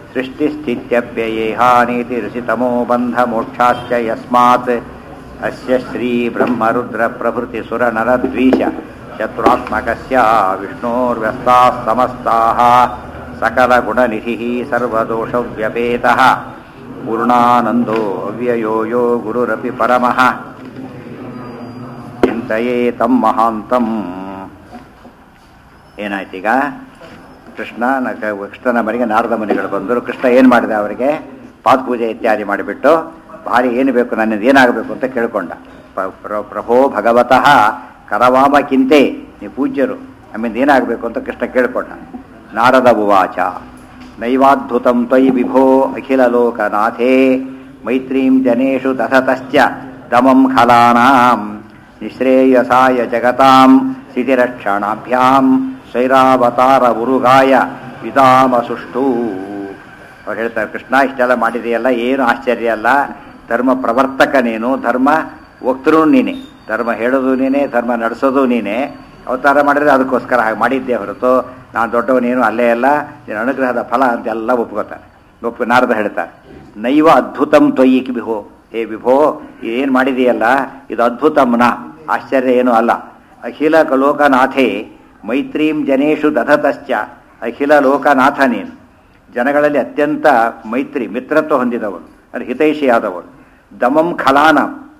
ಸೃಷ್ಟಿಸ್ಥಿತ್ಯಪ್ಯಯೇಹಾನೀತಿ ಋಷಿತಮೋ ಬಂಧಮೋಕ್ಷಾಶ್ಚ ಯಸ್ಮಾತ್ ಅಸ್ಯ ಶ್ರೀ ಬ್ರಹ್ಮರುದ್ರ ಪ್ರಭೃತಿ ಸುರ ನರದ್ವೀಷ ಶತ್ರುತ್ಮಕಸ್ಯ ವಿಷ್ಣೋರ್ವ್ಯಸ್ತಾಃ ಸಮಸ್ತಾಃ सकलगुणनिधिः सर्वदोषव्यपेतः पूर्णानन्दो अव्ययो यो गुरुरपि परमः ಚಿಂತೆಯೇ ತಮ್ಮ ಮಹಾಂತಂ ಏನಾಯ್ತೀಗ ಕೃಷ್ಣ ನ- ಕೃಷ್ಣನ ಮನೆಗೆ ನಾರದ ಮನೆಗಳು ಬಂದರು ಕೃಷ್ಣ ಏನು ಮಾಡಿದ ಅವರಿಗೆ ಪಾದಪೂಜೆ ಇತ್ಯಾದಿ ಮಾಡಿಬಿಟ್ಟು ಭಾರಿ ಏನು ಬೇಕು ನನ್ನಿಂದ ಏನಾಗಬೇಕು ಅಂತ ಕೇಳ್ಕೊಂಡ ಪ- ಪ್ರ- ಪ್ರಭೋ ಭಗವತಃ ಕರವಾಮ ಕಿಂತೆ ನೀವು ಪೂಜ್ಯರು ನಮ್ಮಿಂದ ಏನಾಗಬೇಕು ಅಂತ ಕೃಷ್ಣ ಕೇಳ್ಕೊಂಡ ನಾರದ ಉವಾಚ ನೈವಾದ್ಭುತಂ ತ್ವಯಿ ವಿಭೋ ಅಖಿಲ ಲೋಕನಾಥೇ ಮೈತ್ರೀಂ ಜನೇಷು ದಧತಶ್ಚ ದಮಂ ಖಲಾನಾಂ ನಿಶ್ರೇಯಸಾಯ ಜಗತಾಂ ಸ್ಥಿತಿರಕ್ಷಣಾಭ್ಯಾಂ ಶೈರಾವತಾರ ಉರುಗಾಯ ವಿಧಾಮ ಸುಷ್ಟು ಅವ್ರು ಹೇಳ್ತಾರೆ ಕೃಷ್ಣ ಇಷ್ಟೆಲ್ಲ ಮಾಡಿದೆಯಲ್ಲ ಏನು ಆಶ್ಚರ್ಯ ಅಲ್ಲ ಧರ್ಮ ಪ್ರವರ್ತಕ ನೀನು ಧರ್ಮ ವಕ್ತೃ ನೀನೆ ಧರ್ಮ ಹೇಳೋದು ನೀನೆ ಧರ್ಮ ನಡೆಸೋದು ನೀನೆ ಅವತಾರ ಮಾಡಿದ್ರೆ ಅದಕ್ಕೋಸ್ಕರ ಹಾಗೆ ಮಾಡಿದ್ದೆ ಹೊರತು ನಾನು ದೊಡ್ಡವನೇನು ಅಲ್ಲೇ ಅಲ್ಲ ನಿನ್ನ ಅನುಗ್ರಹದ ಫಲ ಅಂತೆಲ್ಲ ಒಪ್ಕೋತಾರೆ ಒಪ್ಪು ನಾರದ ಹೇಳ್ತಾರೆ ನೈವ ಅದ್ಭುತಂ ತ್ವಯಿ ವಿಭೋ ಹೇ ವಿಭೋ ಏನು ಮಾಡಿದೆಯಲ್ಲ ಇದು ಅದ್ಭುತಂನ ಆಶ್ಚರ್ಯ ಏನೂ ಅಲ್ಲ ಅಖಿಲ ಲೋಕನಾಥೇ ಮೈತ್ರೀಂ ಜನೇಶು ದಧತಶ್ಚ ಅಖಿಲ ಲೋಕನಾಥ ನೀನು ಜನಗಳಲ್ಲಿ ಅತ್ಯಂತ ಮೈತ್ರಿ ಮಿತ್ರತ್ವ ಹೊಂದಿದವನು ಅಂದರೆ ಹಿತೈಷಿಯಾದವನು ದಮಂ ಖಲಾನ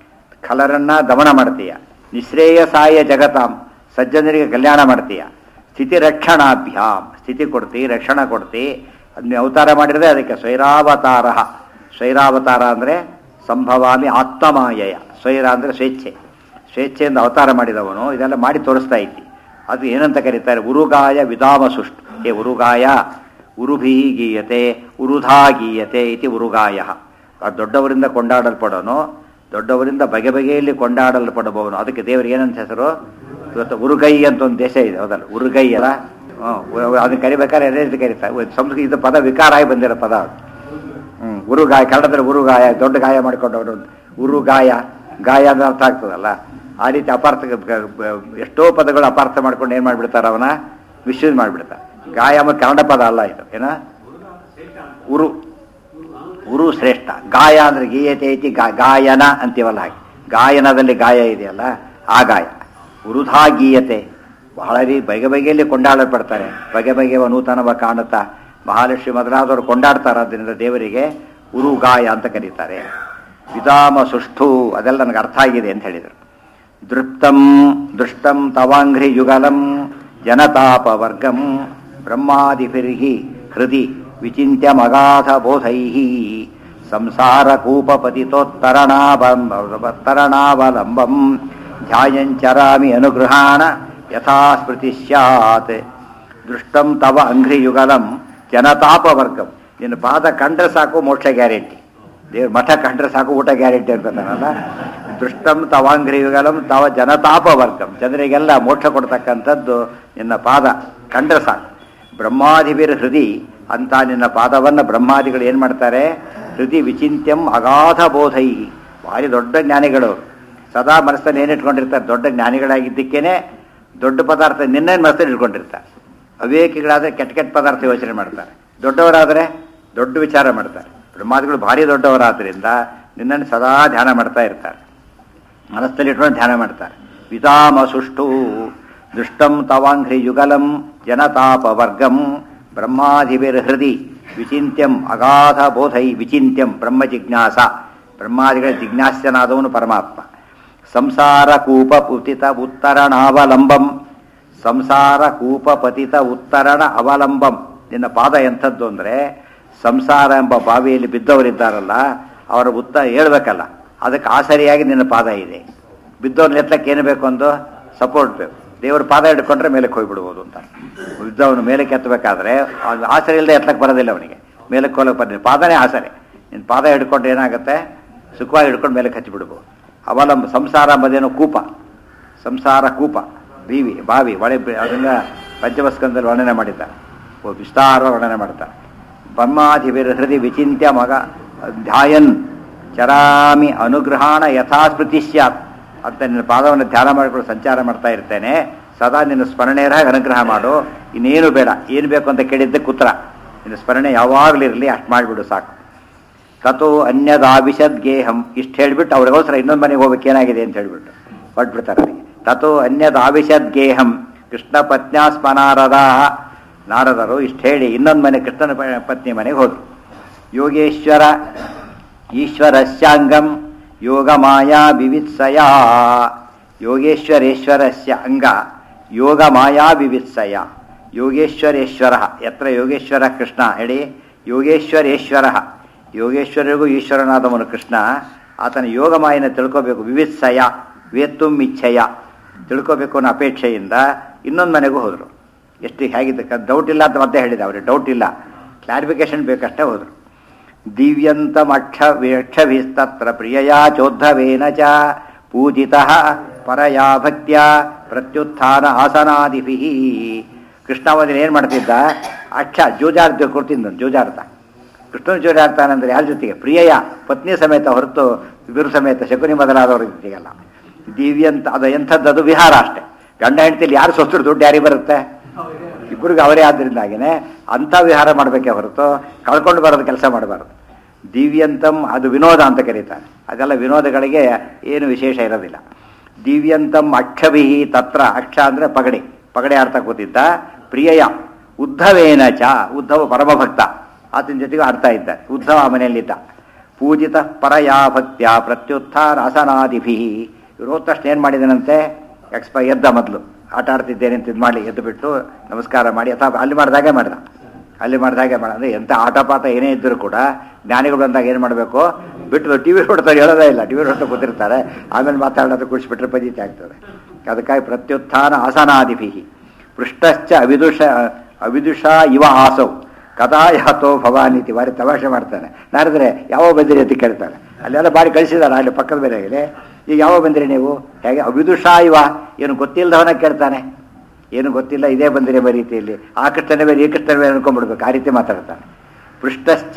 ಖಲರನ್ನ ದಮನ ಮಾಡ್ತೀಯ ನಿಶ್ರೇಯಸಾಯ ಜಗತಾಂ ಸಜ್ಜನರಿಗೆ ಕಲ್ಯಾಣ ಮಾಡ್ತೀಯ ಸ್ಥಿತಿ ರಕ್ಷಣಾಭ್ಯಾಮ್ ಸ್ಥಿತಿ ಕೊಡ್ತಿ ರಕ್ಷಣಾ ಕೊಡ್ತಿ ಅದನ್ನ ಅವತಾರ ಮಾಡಿದ್ರೆ ಅದಕ್ಕೆ ಸ್ವೈರಾವತಾರ ಸ್ವೈರಾವತಾರ ಅಂದರೆ ಸಂಭವಾಮಿ ಆತ್ಮಮಾಯಯ ಸ್ವೈರ ಅಂದರೆ ಸ್ವೇಚ್ಛೆ ಸ್ವೇಚ್ಛೆಯಿಂದ ಅವತಾರ ಮಾಡಿದವನು ಇದೆಲ್ಲ ಮಾಡಿ ತೋರಿಸ್ತಾ ಇದ್ದಿ ಅದು ಏನಂತ ಕರೀತಾರೆ ಉರುಗಾಯ ವಿಧಾಮ ಸುಷ್ಟು ಏ ಉರುಗಾಯ ಉರುಭಿ ಗೀಯತೆ ಉರುಧಾ ಗೀಯತೆ ಇತಿ ಉರುಗಾಯ ಆ ದೊಡ್ಡವರಿಂದ ಕೊಂಡಾಡಲ್ಪಡೋನು ದೊಡ್ಡವರಿಂದ ಬಗೆ ಬಗೆಯಲ್ಲಿ ಕೊಂಡಾಡಲ್ಪಡಬಹುದು ಅದಕ್ಕೆ ದೇವರಿಗೆ ಏನಂತ ಹೆಸರು ಇವತ್ತು ಉರುಗೈ ಅಂತ ಒಂದು ದೇಶ ಇದೆ ಹೌದಲ್ಲ ಉರುಗೈ ಅಲ್ಲ ಹ್ಞೂ ಅದನ್ನ ಕರಿಬೇಕಾದ್ರೆ ಅದೇ ರೀತಿ ಕರೀತಾರೆ ಒಂದು ಸಂಸ್ಕೃತ ಇದು ಪದ ವಿಕಾರ ಆಗಿ ಬಂದಿರೋ ಪದ ಅದು ಹ್ಞೂ ಉರುಗಾಯ ಕನ್ನಡದಲ್ಲಿ ಉರುಗಾಯ ದೊಡ್ಡ ಗಾಯ ಮಾಡಿಕೊಂಡವರು ಉರುಗಾಯ ಗಾಯ ಅಂದ್ರೆ ಅರ್ಥ ಆಗ್ತದಲ್ಲ ಆ ರೀತಿ ಅಪಾರ್ಥ ಎಷ್ಟೋ ಪದಗಳು ಅಪಾರ್ಥ ಮಾಡ್ಕೊಂಡು ಏನು ಮಾಡಿಬಿಡ್ತಾರೆ ಅವನ ಮಿಸ್ಯೂಸ್ ಮಾಡಿಬಿಡ್ತಾರೆ ಗಾಯ ಮತ್ತು ಕನ್ನಡ ಪದ ಅಲ್ಲ ಇದು ಏನ ಉರು ಉರು ಶ್ರೇಷ್ಠ ಗಾಯ ಅಂದ್ರೆ ಗೀಯತೆ ಐತಿ ಗಾ- ಗಾಯನ ಅಂತೀವಲ್ಲ ಹಾಗೆ ಗಾಯನದಲ್ಲಿ ಗಾಯ ಇದೆಯಲ್ಲ ಆ ಗಾಯ ಉರುಧಾ ಗೀಯತೆ ಬಹಳ ರೀ ಬಗೆ ಬಗೆಯಲ್ಲಿ ಕೊಂಡಾಡಲ್ಪಡ್ತಾರೆ ಬಗೆ ಬಗೆಯ ನೂತನವ ಕಾಣುತ್ತಾ ಮಹಾಲಕ್ಷ್ಮಿ ಮೊದಲಾದವರು ಕೊಂಡಾಡ್ತಾರೆ ಅದರಿಂದ ದೇವರಿಗೆ ಉರುಗಾಯ ಅಂತ ಕರೀತಾರೆ ವಿಧಾಮ ಸುಷ್ಠು ಅದೆಲ್ಲ ನನಗೆ ಅರ್ಥ ಆಗಿದೆ ಅಂತ ಹೇಳಿದರು ದೃಪ್ತಂ ದೃಷ್ಟಂ ತವಾಂಘ್ರಿ ಯುಗಲಂ ಜನತಾಪವರ್ಗಂ ಬ್ರಹ್ಮಾದಿಭಿರ್ಹಿ ಹೃದಿ ವಿಚಿತ್ಯ ಮಗಾಧ ಬೋಧೈ ಸಂಸಾರ ಕೂಪಪತಿತೋತ್ತರಣಾವಲಂಬಂ ಧ್ಯಾಯಂಚರಾಮಿ ಅನುಗೃಹಾಣ ಯಥಾ ಸ್ಮೃತಿ ಸ್ಯಾತ್ ದೃಷ್ಟಂ ತವ ಅಂಘ್ರಿಯುಗಲಂ ಜನತಾಪವರ್ಗಂ ನಿನ್ನ ಪಾದ ಕಂಡ್ರೆ ಸಾಕು ಮೋಕ್ಷ ಗ್ಯಾರಂಟಿ ದೇವ್ರ ಮಠ ಕಂಡ್ರೆ ಸಾಕು ಊಟ ಗ್ಯಾರಂಟಿ ಅನ್ಕೋತಾನಲ್ಲ ದೃಷ್ಟಂ ತವಾಂಘ್ರಿಯುಗಲಂ ತವ ಜನತಾಪವರ್ಗಂ ಜನರಿಗೆಲ್ಲ ಮೋಕ್ಷ ಕೊಡ್ತಕ್ಕಂಥದ್ದು ನಿನ್ನ ಪಾದ ಕಂಡ್ರೆ ಸಾಕು ಬ್ರಹ್ಮಾದಿಬಿರ್ ಹೃದಿ ಅಂತ ನಿನ್ನ ಪಾದವನ್ನು ಬ್ರಹ್ಮಾದಿಗಳು ಏನು ಮಾಡ್ತಾರೆ ಹೃದಿ ವಿಚಿಂತ್ಯಂ ಅಗಾಧ ಬೋಧೈ ಭಾರಿ ದೊಡ್ಡ ಜ್ಞಾನಿಗಳು ಸದಾ ಮನಸ್ಸಲ್ಲಿ ಏನು ಇಟ್ಕೊಂಡಿರ್ತಾರೆ ದೊಡ್ಡ ಜ್ಞಾನಿಗಳಾಗಿದ್ದಕ್ಕೇನೆ ದೊಡ್ಡ ಪದಾರ್ಥ ನಿನ್ನೇನು ಮನಸ್ಸಲ್ಲಿ ಇಟ್ಕೊಂಡಿರ್ತಾರೆ ಅವಿವೇಕಿಗಳಾದರೆ ಕೆಟ್ಟ ಕೆಟ್ಟ ಪದಾರ್ಥ ಯೋಚನೆ ಮಾಡ್ತಾರೆ ದೊಡ್ಡವರಾದರೆ ದೊಡ್ಡ ವಿಚಾರ ಮಾಡ್ತಾರೆ ಬ್ರಹ್ಮಾದಿಗಳು ಭಾರಿ ದೊಡ್ಡವರಾದ್ದರಿಂದ ನಿನ್ನನ್ನು ಸದಾ ಧ್ಯಾನ ಮಾಡ್ತಾ ಇರ್ತಾರೆ ಮನಸ್ಸಲ್ಲಿ ಇಟ್ಕೊಂಡು ಧ್ಯಾನ ಮಾಡ್ತಾರೆ ವಿಧಾಮ ಸುಷ್ಟು ದುಷ್ಟಂ ತವಾಂಘ್ರಿ ಯುಗಲಂ ಜನತಾಪವರ್ಗಂ ಬ್ರಹ್ಮಾಧಿಬಿರ್ ಹೃದಿ ವಿಚಿಂತ್ಯಂ ಅಗಾಧ ಬೋಧೈ ವಿಚಿಂತ್ಯಂ ಬ್ರಹ್ಮ ಜಿಜ್ಞಾಸ ಬ್ರಹ್ಮಾದಿಗಳ ಜಿಜ್ಞಾಸ್ಯನಾದವನು ಪರಮಾತ್ಮ ಸಂಸಾರ ಕೂಪ ಪುತಿತ ಉತ್ತರಣಾವಲಂಬಂ ಸಂಸಾರ ಕೂಪ ಪತಿತ ಉತ್ತರಣ ಅವಲಂಬಂ ನಿನ್ನ ಪಾದ ಎಂಥದ್ದು ಅಂದರೆ ಸಂಸಾರ ಎಂಬ ಬಾವಿಯಲ್ಲಿ ಬಿದ್ದವರಿದ್ದಾರಲ್ಲ ಅವರ ಉತ್ತ ಹೇಳ್ಬೇಕಲ್ಲ ಅದಕ್ಕೆ ಆಸರಿಯಾಗಿ ನಿನ್ನ ಪಾದ ಇದೆ ಬಿದ್ದವ್ರನ್ನ ಎತ್ತಕ್ಕೆ ಏನು ಬೇಕು ಒಂದು ಸಪೋರ್ಟ್ ಬೇಕು ದೇವ್ರ ಪಾದ ಹಿಡ್ಕೊಂಡ್ರೆ ಮೇಲಕ್ಕೆ ಹೋಗ್ಬಿಡ್ಬೋದು ಅಂತ ಬಿದ್ದವನು ಮೇಲಕ್ಕೆ ಎತ್ತಬೇಕಾದ್ರೆ ಅದು ಆಸರೆ ಇಲ್ಲದೆ ಎತ್ತಕ್ಕೆ ಬರೋದಿಲ್ಲ ಅವನಿಗೆ ಮೇಲಕ್ಕೆ ಹೋಗಕ್ಕೆ ಬರ್ತೀನಿ ಪಾದನೇ ಆಸರೆ ನಿನ್ನ ಪಾದ ಹಿಡ್ಕೊಂಡ್ರೆ ಏನಾಗುತ್ತೆ ಸುಖವಾಗಿ ಹಿಡ್ಕೊಂಡು ಮೇಲಕ್ಕೆ ಹಚ್ಚಿಬಿಡ್ಬೋದು ಅವಲಂಬ ಸಂಸಾರ ಎಂಬುದೇನೋ ಕೂಪ ಸಂಸಾರ ಕೂಪ ಬೀವಿ ಬಾವಿ ಒಳೆ ಬಿ- ಅದನ್ನ ಪಂಚಮಸ್ಕಂದಲ್ಲಿ ವರ್ಣನೆ ಮಾಡಿದ್ದಾರೆ ಓ ವಿಸ್ತಾರ ವರ್ಣನೆ ಮಾಡ್ತಾರೆ ಬ್ರಹ್ಮಾಧಿಬಿರ್ ಹೃದಯ ವಿಚಿಂತ್ಯ ಮಗ ಧ್ಯಾಯನ್ ಚರಾಮಿ ಅನುಗ್ರಹಾಣ ಯಥಾಸ್ಮೃತಿ ಸ್ಯಾತ್ ಅಂತ ನಿನ್ನ ಪಾದವನ್ನು ಧ್ಯಾನ ಮಾಡಿಕೊಂಡು ಸಂಚಾರ ಮಾಡ್ತಾ ಇರ್ತೇನೆ ಸದಾ ನಿನ್ನ ಸ್ಮರಣೆಯರಾಗಿ ಅನುಗ್ರಹ ಮಾಡು ಇನ್ನೇನು ಬೇಡ ಏನು ಬೇಕು ಅಂತ ಕೇಳಿದ್ದಕ್ಕೆ ಉತ್ತರ ನಿನ್ನ ಸ್ಮರಣೆ ಯಾವಾಗಲೂ ಇರಲಿ ಅಷ್ಟು ಮಾಡಿಬಿಡು ಸಾಕು ತಥೋ ಅನ್ಯದಾಭಿಷದ್ ಗೇಹಂ ಇಷ್ಟು ಹೇಳಿಬಿಟ್ಟು ಅವ್ರಿಗೋಸ್ಕರ ಇನ್ನೊಂದು ಮನೆಗೆ ಹೋಗ್ಬೇಕು ಏನಾಗಿದೆ ಅಂತ ಹೇಳಿಬಿಟ್ಟು ಹೊಟ್ಬಿಡ್ತಾರೆ ಅವರಿಗೆ ತಥೋ ಅನ್ಯದಾಭಿಷದ್ ಗೇಹಂ ಕೃಷ್ಣ ಪತ್ನ್ಯಾಸ್ಮನಾರದ ನಾರದರು ಇಷ್ಟು ಹೇಳಿ ಇನ್ನೊಂದು ಮನೆ ಕೃಷ್ಣನ ಪ- ಪತ್ನಿ ಮನೆಗೆ ಹೋದ್ರು ಯೋಗೇಶ್ವರ ಈಶ್ವರಸ್ಯಾಂಗಂ ಯೋಗ ಮಾಯಾ ವಿವಿತ್ಸಯ ಯೋಗೇಶ್ವರೇಶ್ವರಸ್ಯ ಅಂಗ ಯೋಗ ಮಾಯಾ ವಿವಿತ್ಸಯ ಯೋಗೇಶ್ವರೇಶ್ವರ ಯತ್ರ ಯೋಗೇಶ್ವರ ಕೃಷ್ಣ ಹೇಳಿ ಯೋಗೇಶ್ವರೇಶ್ವರ ಯೋಗೇಶ್ವರಿಗೂ ಈಶ್ವರನಾದವನು ಕೃಷ್ಣ ಆತನ ಯೋಗ ಮಾಯನ ತಿಳ್ಕೋಬೇಕು ವಿವಿತ್ಸಯ ವೇತ್ತುಂ ಇಚ್ಛೆಯ ತಿಳ್ಕೋಬೇಕು ಅನ್ನೋ ಅಪೇಕ್ಷೆಯಿಂದ ಇನ್ನೊಂದು ಮನೆಗೂ ಹೋದರು ಎಷ್ಟು ಹೇಗಿದೆ ಡೌಟ್ ಇಲ್ಲ ಅಂತ ಮತ್ತೆ ಹೇಳಿದ ಅವ್ರಿಗೆ ಡೌಟ್ ಇಲ್ಲ ಕ್ಲಾರಿಫಿಕೇಶನ್ ಬೇಕಷ್ಟೇ ಹೋದರು ದಿವ್ಯಂತಮಕ್ಷ ವೇಕ್ಷಭಿಸ್ತತ್ರ ಪ್ರಿಯಯಾ ಚೋದ್ಧವೇನ ಚ ಪೂಜಿತಃ ಪರಯಾ ಭಕ್ತ್ಯ ಪ್ರತ್ಯುತ್ಥಾನ ಆಸನಾದಿಭಿ ಕೃಷ್ಣಾವಧಿನ ಏನು ಮಾಡ್ತಿದ್ದ ಅಕ್ಷ ಜೂಜಾರ್ತ ಕೊಡ್ತಿದ್ದ ಜೂಜಾರ್ತ ಕೃಷ್ಣನ ಜೋಜಾಡ್ತಾನಂದ್ರೆ ಯಾರ ಜೊತೆಗೆ ಪ್ರಿಯಯ ಪತ್ನಿ ಸಮೇತ ಹೊರತು ಬಿರು ಸಮೇತ ಶಕುನಿ ಮೊದಲಾದವ್ರ ಜೊತೆಗಲ್ಲ ದಿವ್ಯಂತ ಅದು ಎಂಥದ್ದು ಅದು ವಿಹಾರ ಅಷ್ಟೇ ಗಂಡ ಹೆಂಡತಿಲಿ ಯಾರು ಸ್ವಸ್ಥರು ದುಡ್ಡು ಯಾರಿಗೆ ಬರುತ್ತೆ ಇಬ್ಬರಿಗೂ ಅವರೇ ಆದ್ದರಿಂದಾಗಿನೇ ಅಂಥ ವಿಹಾರ ಮಾಡಬೇಕೇ ಹೊರತು ಕಳ್ಕೊಂಡು ಬರೋದು ಕೆಲಸ ಮಾಡಬಾರ್ದು ದಿವ್ಯಂತಂ ಅದು ವಿನೋದ ಅಂತ ಕರೀತಾರೆ ಅದೆಲ್ಲ ವಿನೋದಗಳಿಗೆ ಏನು ವಿಶೇಷ ಇರೋದಿಲ್ಲ ದಿವ್ಯಂತಂ ಅಕ್ಷಭಿ ತತ್ರ ಅಕ್ಷ ಅಂದರೆ ಪಗಡೆ ಪಗಡೆ ಅರ್ಥ ಕೂತಿದ್ದ ಪ್ರಿಯಯ ಉದ್ಧವೇನ ಚ ಉದ್ಧವ ಪರಮಭಕ್ತ ಆತನ ಜೊತೆಗೂ ಆಡ್ತಾ ಇದ್ದಾರೆ ಉದ್ಧವ ಆ ಮನೆಯಲ್ಲಿದ್ದ ಪೂಜಿತ ಪರಯಾ ಭಕ್ತ್ಯ ಪ್ರತ್ಯುತ್ಥಾನ ಅಸನಾದಿಭಿ ಇವ್ರು ಹೋದ ತಕ್ಷಣ ಏನು ಮಾಡಿದನಂತೆ ಎಕ್ಸ್ಪ ಎದ್ದ ಮೊದಲು ಆಟ ಆಡ್ತಿದ್ದೇನೆ ಅಂತ ಇದು ಮಾಡಿ ಎದ್ದು ಬಿಟ್ಟು ನಮಸ್ಕಾರ ಮಾಡಿ ಅಥವಾ ಅಲ್ಲಿ ಮಾಡಿದಾಗೆ ಮಾಡ್ದ ಅಲ್ಲಿ ಮಾಡಿದಾಗೆ ಮಾಡ ಅಂದರೆ ಎಂಥ ಆಟ ಪಾಠ ಏನೇ ಇದ್ದರೂ ಕೂಡ ಜ್ಞಾನಿಗಳು ಬಂದಾಗ ಏನು ಮಾಡಬೇಕು ಬಿಟ್ಟು ಟಿ ವಿ ಹೊಡ್ತಾರೆ ಹೇಳೋದೇ ಇಲ್ಲ ಟಿ ವಿ ಹೊಡ್ತಾ ಕೂತಿರ್ತಾರೆ ಆಮೇಲೆ ಮಾತಾಡೋದು ಕುಡಿಸ್ಬಿಟ್ರೆ ಪದೀತಿ ಆಗ್ತದೆ ಅದಕ್ಕಾಗಿ ಪ್ರತ್ಯುತ್ಥಾನ ಆಸನಾದಿಭಿ ಪೃಷ್ಟಶ್ಚ ಅವಿದುಷ ಅವಿದುಷ ಇವ ಆಸೌ ಕದಾ ಯಾತೋ ಭವಾನೀತಿ ಬಾರಿ ತಮಾಷೆ ಮಾಡ್ತಾನೆ ನಾರದ್ರೆ ಯಾವ ಬಂದಿರಿ ಅಂತ ಕೇಳ್ತಾನೆ ಅಲ್ಲೆಲ್ಲ ಬಾರಿ ಕಳಿಸಿದಾರ ಅಲ್ಲಿ ಪಕ್ಕದ ಬೇರೆಗೆ ಈಗ ಯಾವ ಬಂದಿರಿ ನೀವು ಹೇಗೆ ಅವಿದುಷಾ ಇವ ಏನು ಗೊತ್ತಿಲ್ಲದವನ ಕೇಳ್ತಾನೆ ಏನು ಗೊತ್ತಿಲ್ಲ ಇದೇ ಬಂದಿರಿ ಬರೀ ರೀತಿಯಲ್ಲಿ ಆ ಕೃಷ್ಣನೇ ಬೇರೆ ಈ ಕೃಷ್ಣನೇ ಬೇರೆ ಅನ್ಕೊಂಡ್ಬಿಡ್ಬೇಕು ಆ ರೀತಿ ಮಾತಾಡ್ತಾನೆ ಪೃಷ್ಟಶ್ಚ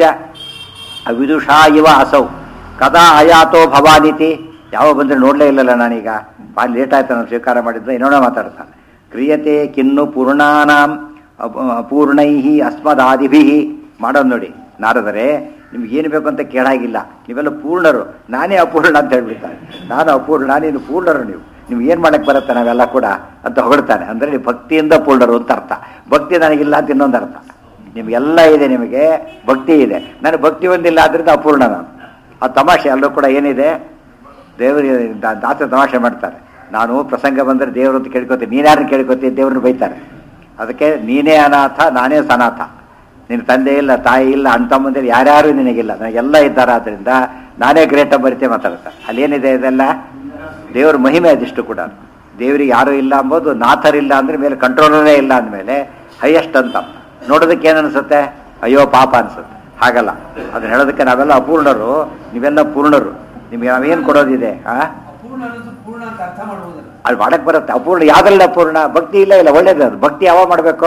ಅವಿದುಷಾ ಇವ ಅಸೌ ಕದಾ ಅಯಾತೋ ಭವಾನೀತಿ ಯಾವ ಬಂದರೆ ನೋಡಲೇ ಇಲ್ಲಲ್ಲ ನಾನೀಗ ಭಾಳ ಲೇಟ್ ಆಯ್ತು ನಾನು ಸ್ವೀಕಾರ ಮಾಡಿದ್ರೆ ಇನ್ನೋಣ ಮಾತಾಡ್ತಾನೆ ಕ್ರಿಯತೆ ಕಿನ್ನು ಪೂರ್ಣಾನಾಂ ಅಪೂರ್ಣೈ ಅಸ್ಮದಾದಿಭಿ ಮಾಡೋದು ನೋಡಿ ನಾರದರೆ ನಿಮ್ಗೆ ಏನು ಬೇಕು ಅಂತ ಕೇಳಾಗಿಲ್ಲ ನೀವೆಲ್ಲ ಪೂರ್ಣರು ನಾನೇ ಅಪೂರ್ಣ ಅಂತ ಹೇಳ್ಬಿಡ್ತಾನೆ ನಾನು ಅಪೂರ್ಣ ನೀನು ಪೂರ್ಣರು ನೀವು ನಿಮ್ಗೆ ಏನು ಮಾಡಕ್ಕೆ ಬರುತ್ತೆ ನಾವೆಲ್ಲ ಕೂಡ ಅಂತ ಹೊಗಳ್ತಾನೆ ಅಂದರೆ ನೀವು ಭಕ್ತಿಯಿಂದ ಪೂರ್ಣರು ಅಂತ ಅರ್ಥ ಭಕ್ತಿ ನನಗಿಲ್ಲ ಅಂತ ಇನ್ನೊಂದು ಅರ್ಥ ನಿಮಗೆಲ್ಲ ಇದೆ ನಿಮಗೆ ಭಕ್ತಿ ಇದೆ ನನಗೆ ಭಕ್ತಿ ಒಂದಿಲ್ಲ ಆದ್ರಿಂದ ಅಪೂರ್ಣ ನಾನು ಆ ತಮಾಷೆ ಅಲ್ಲೂ ಕೂಡ ಏನಿದೆ ದೇವರಿಗೆ ದಾ- ದಾಸ ತಮಾಷೆ ಮಾಡ್ತಾರೆ ನಾನು ಪ್ರಸಂಗ ಬಂದರೆ ದೇವರು ಅಂತ ಕೇಳ್ಕೊತೀನಿ ನೀನ್ಯಾರನ್ನ ಕೇಳ್ಕೊತೀನಿ ದೇವ್ರನ್ನ ಬೈತಾರೆ ಅದಕ್ಕೆ ನೀನೇ ಅನಾಥ ನಾನೇ ಸನಾಥ ನಿನ್ನ ತಂದೆ ಇಲ್ಲ ತಾಯಿ ಇಲ್ಲ ಅಣ್ಣ ತಮ್ಮಂದಿರು ಯಾರ್ಯಾರು ನಿನಗಿಲ್ಲ ನನಗೆಲ್ಲ ಇದ್ದಾರೆ ಆದ್ದರಿಂದ ನಾನೇ ಗ್ರೇಟ್ ಬರಿತೆ ಮಾತಾಡ್ತಾರೆ ಅಲ್ಲೇನಿದೆ ಇದೆಲ್ಲ ದೇವ್ರ ಮಹಿಮೆ ಅದಿಷ್ಟು ಕೂಡ ದೇವರಿಗೆ ಯಾರೂ ಇಲ್ಲ ಅಂಬೋದು ನಾಥರಿಲ್ಲ ಅಂದ್ರೆ ಮೇಲೆ ಕಂಟ್ರೋಲರೇ ಇಲ್ಲ ಅಂದಮೇಲೆ ಹೈಯೆಸ್ಟ್ ಅಂತ ನೋಡೋದಕ್ಕೆ ಏನು ಅನ್ಸುತ್ತೆ ಅಯ್ಯೋ ಪಾಪ ಅನ್ಸುತ್ತೆ ಹಾಗಲ್ಲ ಅದನ್ನ ಹೇಳೋದಕ್ಕೆ ನಾವೆಲ್ಲ ಅಪೂರ್ಣರು ನೀವೆಲ್ಲ ಪೂರ್ಣರು ನಿಮ್ಗೆ ನಾವೇನು ಕೊಡೋದಿದೆ ಆ ಅಪೂರ್ಣ ಅನ್ನೋದು ಪೂರ್ಣ ಅಂತ ಅರ್ಥ ಮಾಡ್ಬೋದಲ್ಲ ಅಲ್ಲಿ ಮಾಡಕ್ ಬರುತ್ತೆ ಅಪೂರ್ಣ ಯಾವ್ದ್ರಲ್ಲಿ ಅಪೂರ್ಣ ಭಕ್ತಿ ಇಲ್ಲ ಇಲ್ಲ ಒಳ್ಳೇದು ಅದು ಭಕ್ತಿ ಯಾವಾಗ ಮಾಡಬೇಕು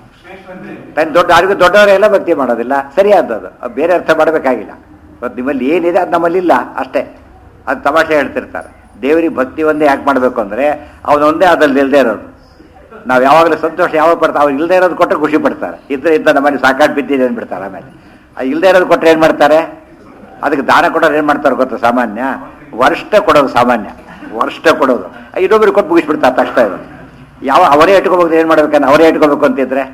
ತನ್ನ ದೊಡ್ಡ ಯಾರಿಗೂ ದೊಡ್ಡವರೆಲ್ಲ ಭಕ್ತಿ ಮಾಡೋದಿಲ್ಲ ಸರಿಯಾದ್ದು ಅದು ಅದು ಬೇರೆ ಅರ್ಥ ಮಾಡಬೇಕಾಗಿಲ್ಲ ಇವತ್ತು ನಿಮ್ಮಲ್ಲಿ ಏನಿದೆ ಅದು ನಮ್ಮಲ್ಲಿ ಇಲ್ಲ ಅಷ್ಟೇ ಅದು ತಮಾಷೆ ಹೇಳ್ತಿರ್ತಾರೆ ದೇವರಿಗೆ ಭಕ್ತಿ ಒಂದೇ ಯಾಕೆ ಮಾಡಬೇಕು ಅಂದರೆ ಅವನೊಂದೇ ಅದ್ರಲ್ಲಿ ಇಲ್ಲದೆ ಇರೋದು ನಾವು ಯಾವಾಗಲೂ ಸಂತೋಷ ಯಾವಾಗ ಪಡ್ತಾರೆ ಅವ್ರು ಇಲ್ಲದೆ ಇರೋದು ಕೊಟ್ಟರೆ ಖುಷಿ ಪಡ್ತಾರೆ ಇದ್ರೆ ಇಂಥ ನಮ್ಮಲ್ಲಿ ಸಾಕಾಗಿ ಬಿದ್ದಿದೆ ಅಂದ್ಬಿಡ್ತಾರೆ ಆಮೇಲೆ ಅದು ಇಲ್ಲದೆ ಇರೋದು ಕೊಟ್ಟರೆ ಏನು ಮಾಡ್ತಾರೆ ಅದಕ್ಕೆ ದಾನ ಕೊಡೋರು ಏನು ಮಾಡ್ತಾರೆ ಗೊತ್ತಾ ಸಾಮಾನ್ಯ ವರ್ಷ ಕೊಡೋದು ಸಾಮಾನ್ಯ ವರ್ಷ ಕೊಡೋದು ಇನ್ನೊಬ್ರಿಗೆ ಕೊಟ್ಟು ಮುಗಿಸ್ಬಿಡ್ತಾರೆ ತಕ್ಷಣ ಇದು ಯಾವ ಅವರೇ ಇಟ್ಕೋಬೇಕು ಏನು ಮಾಡ್ಬೇಕನ್ನ ಅವರೇ ಇಟ್ಕೋಬೇಕು ಅಂತಿದ್ರೆ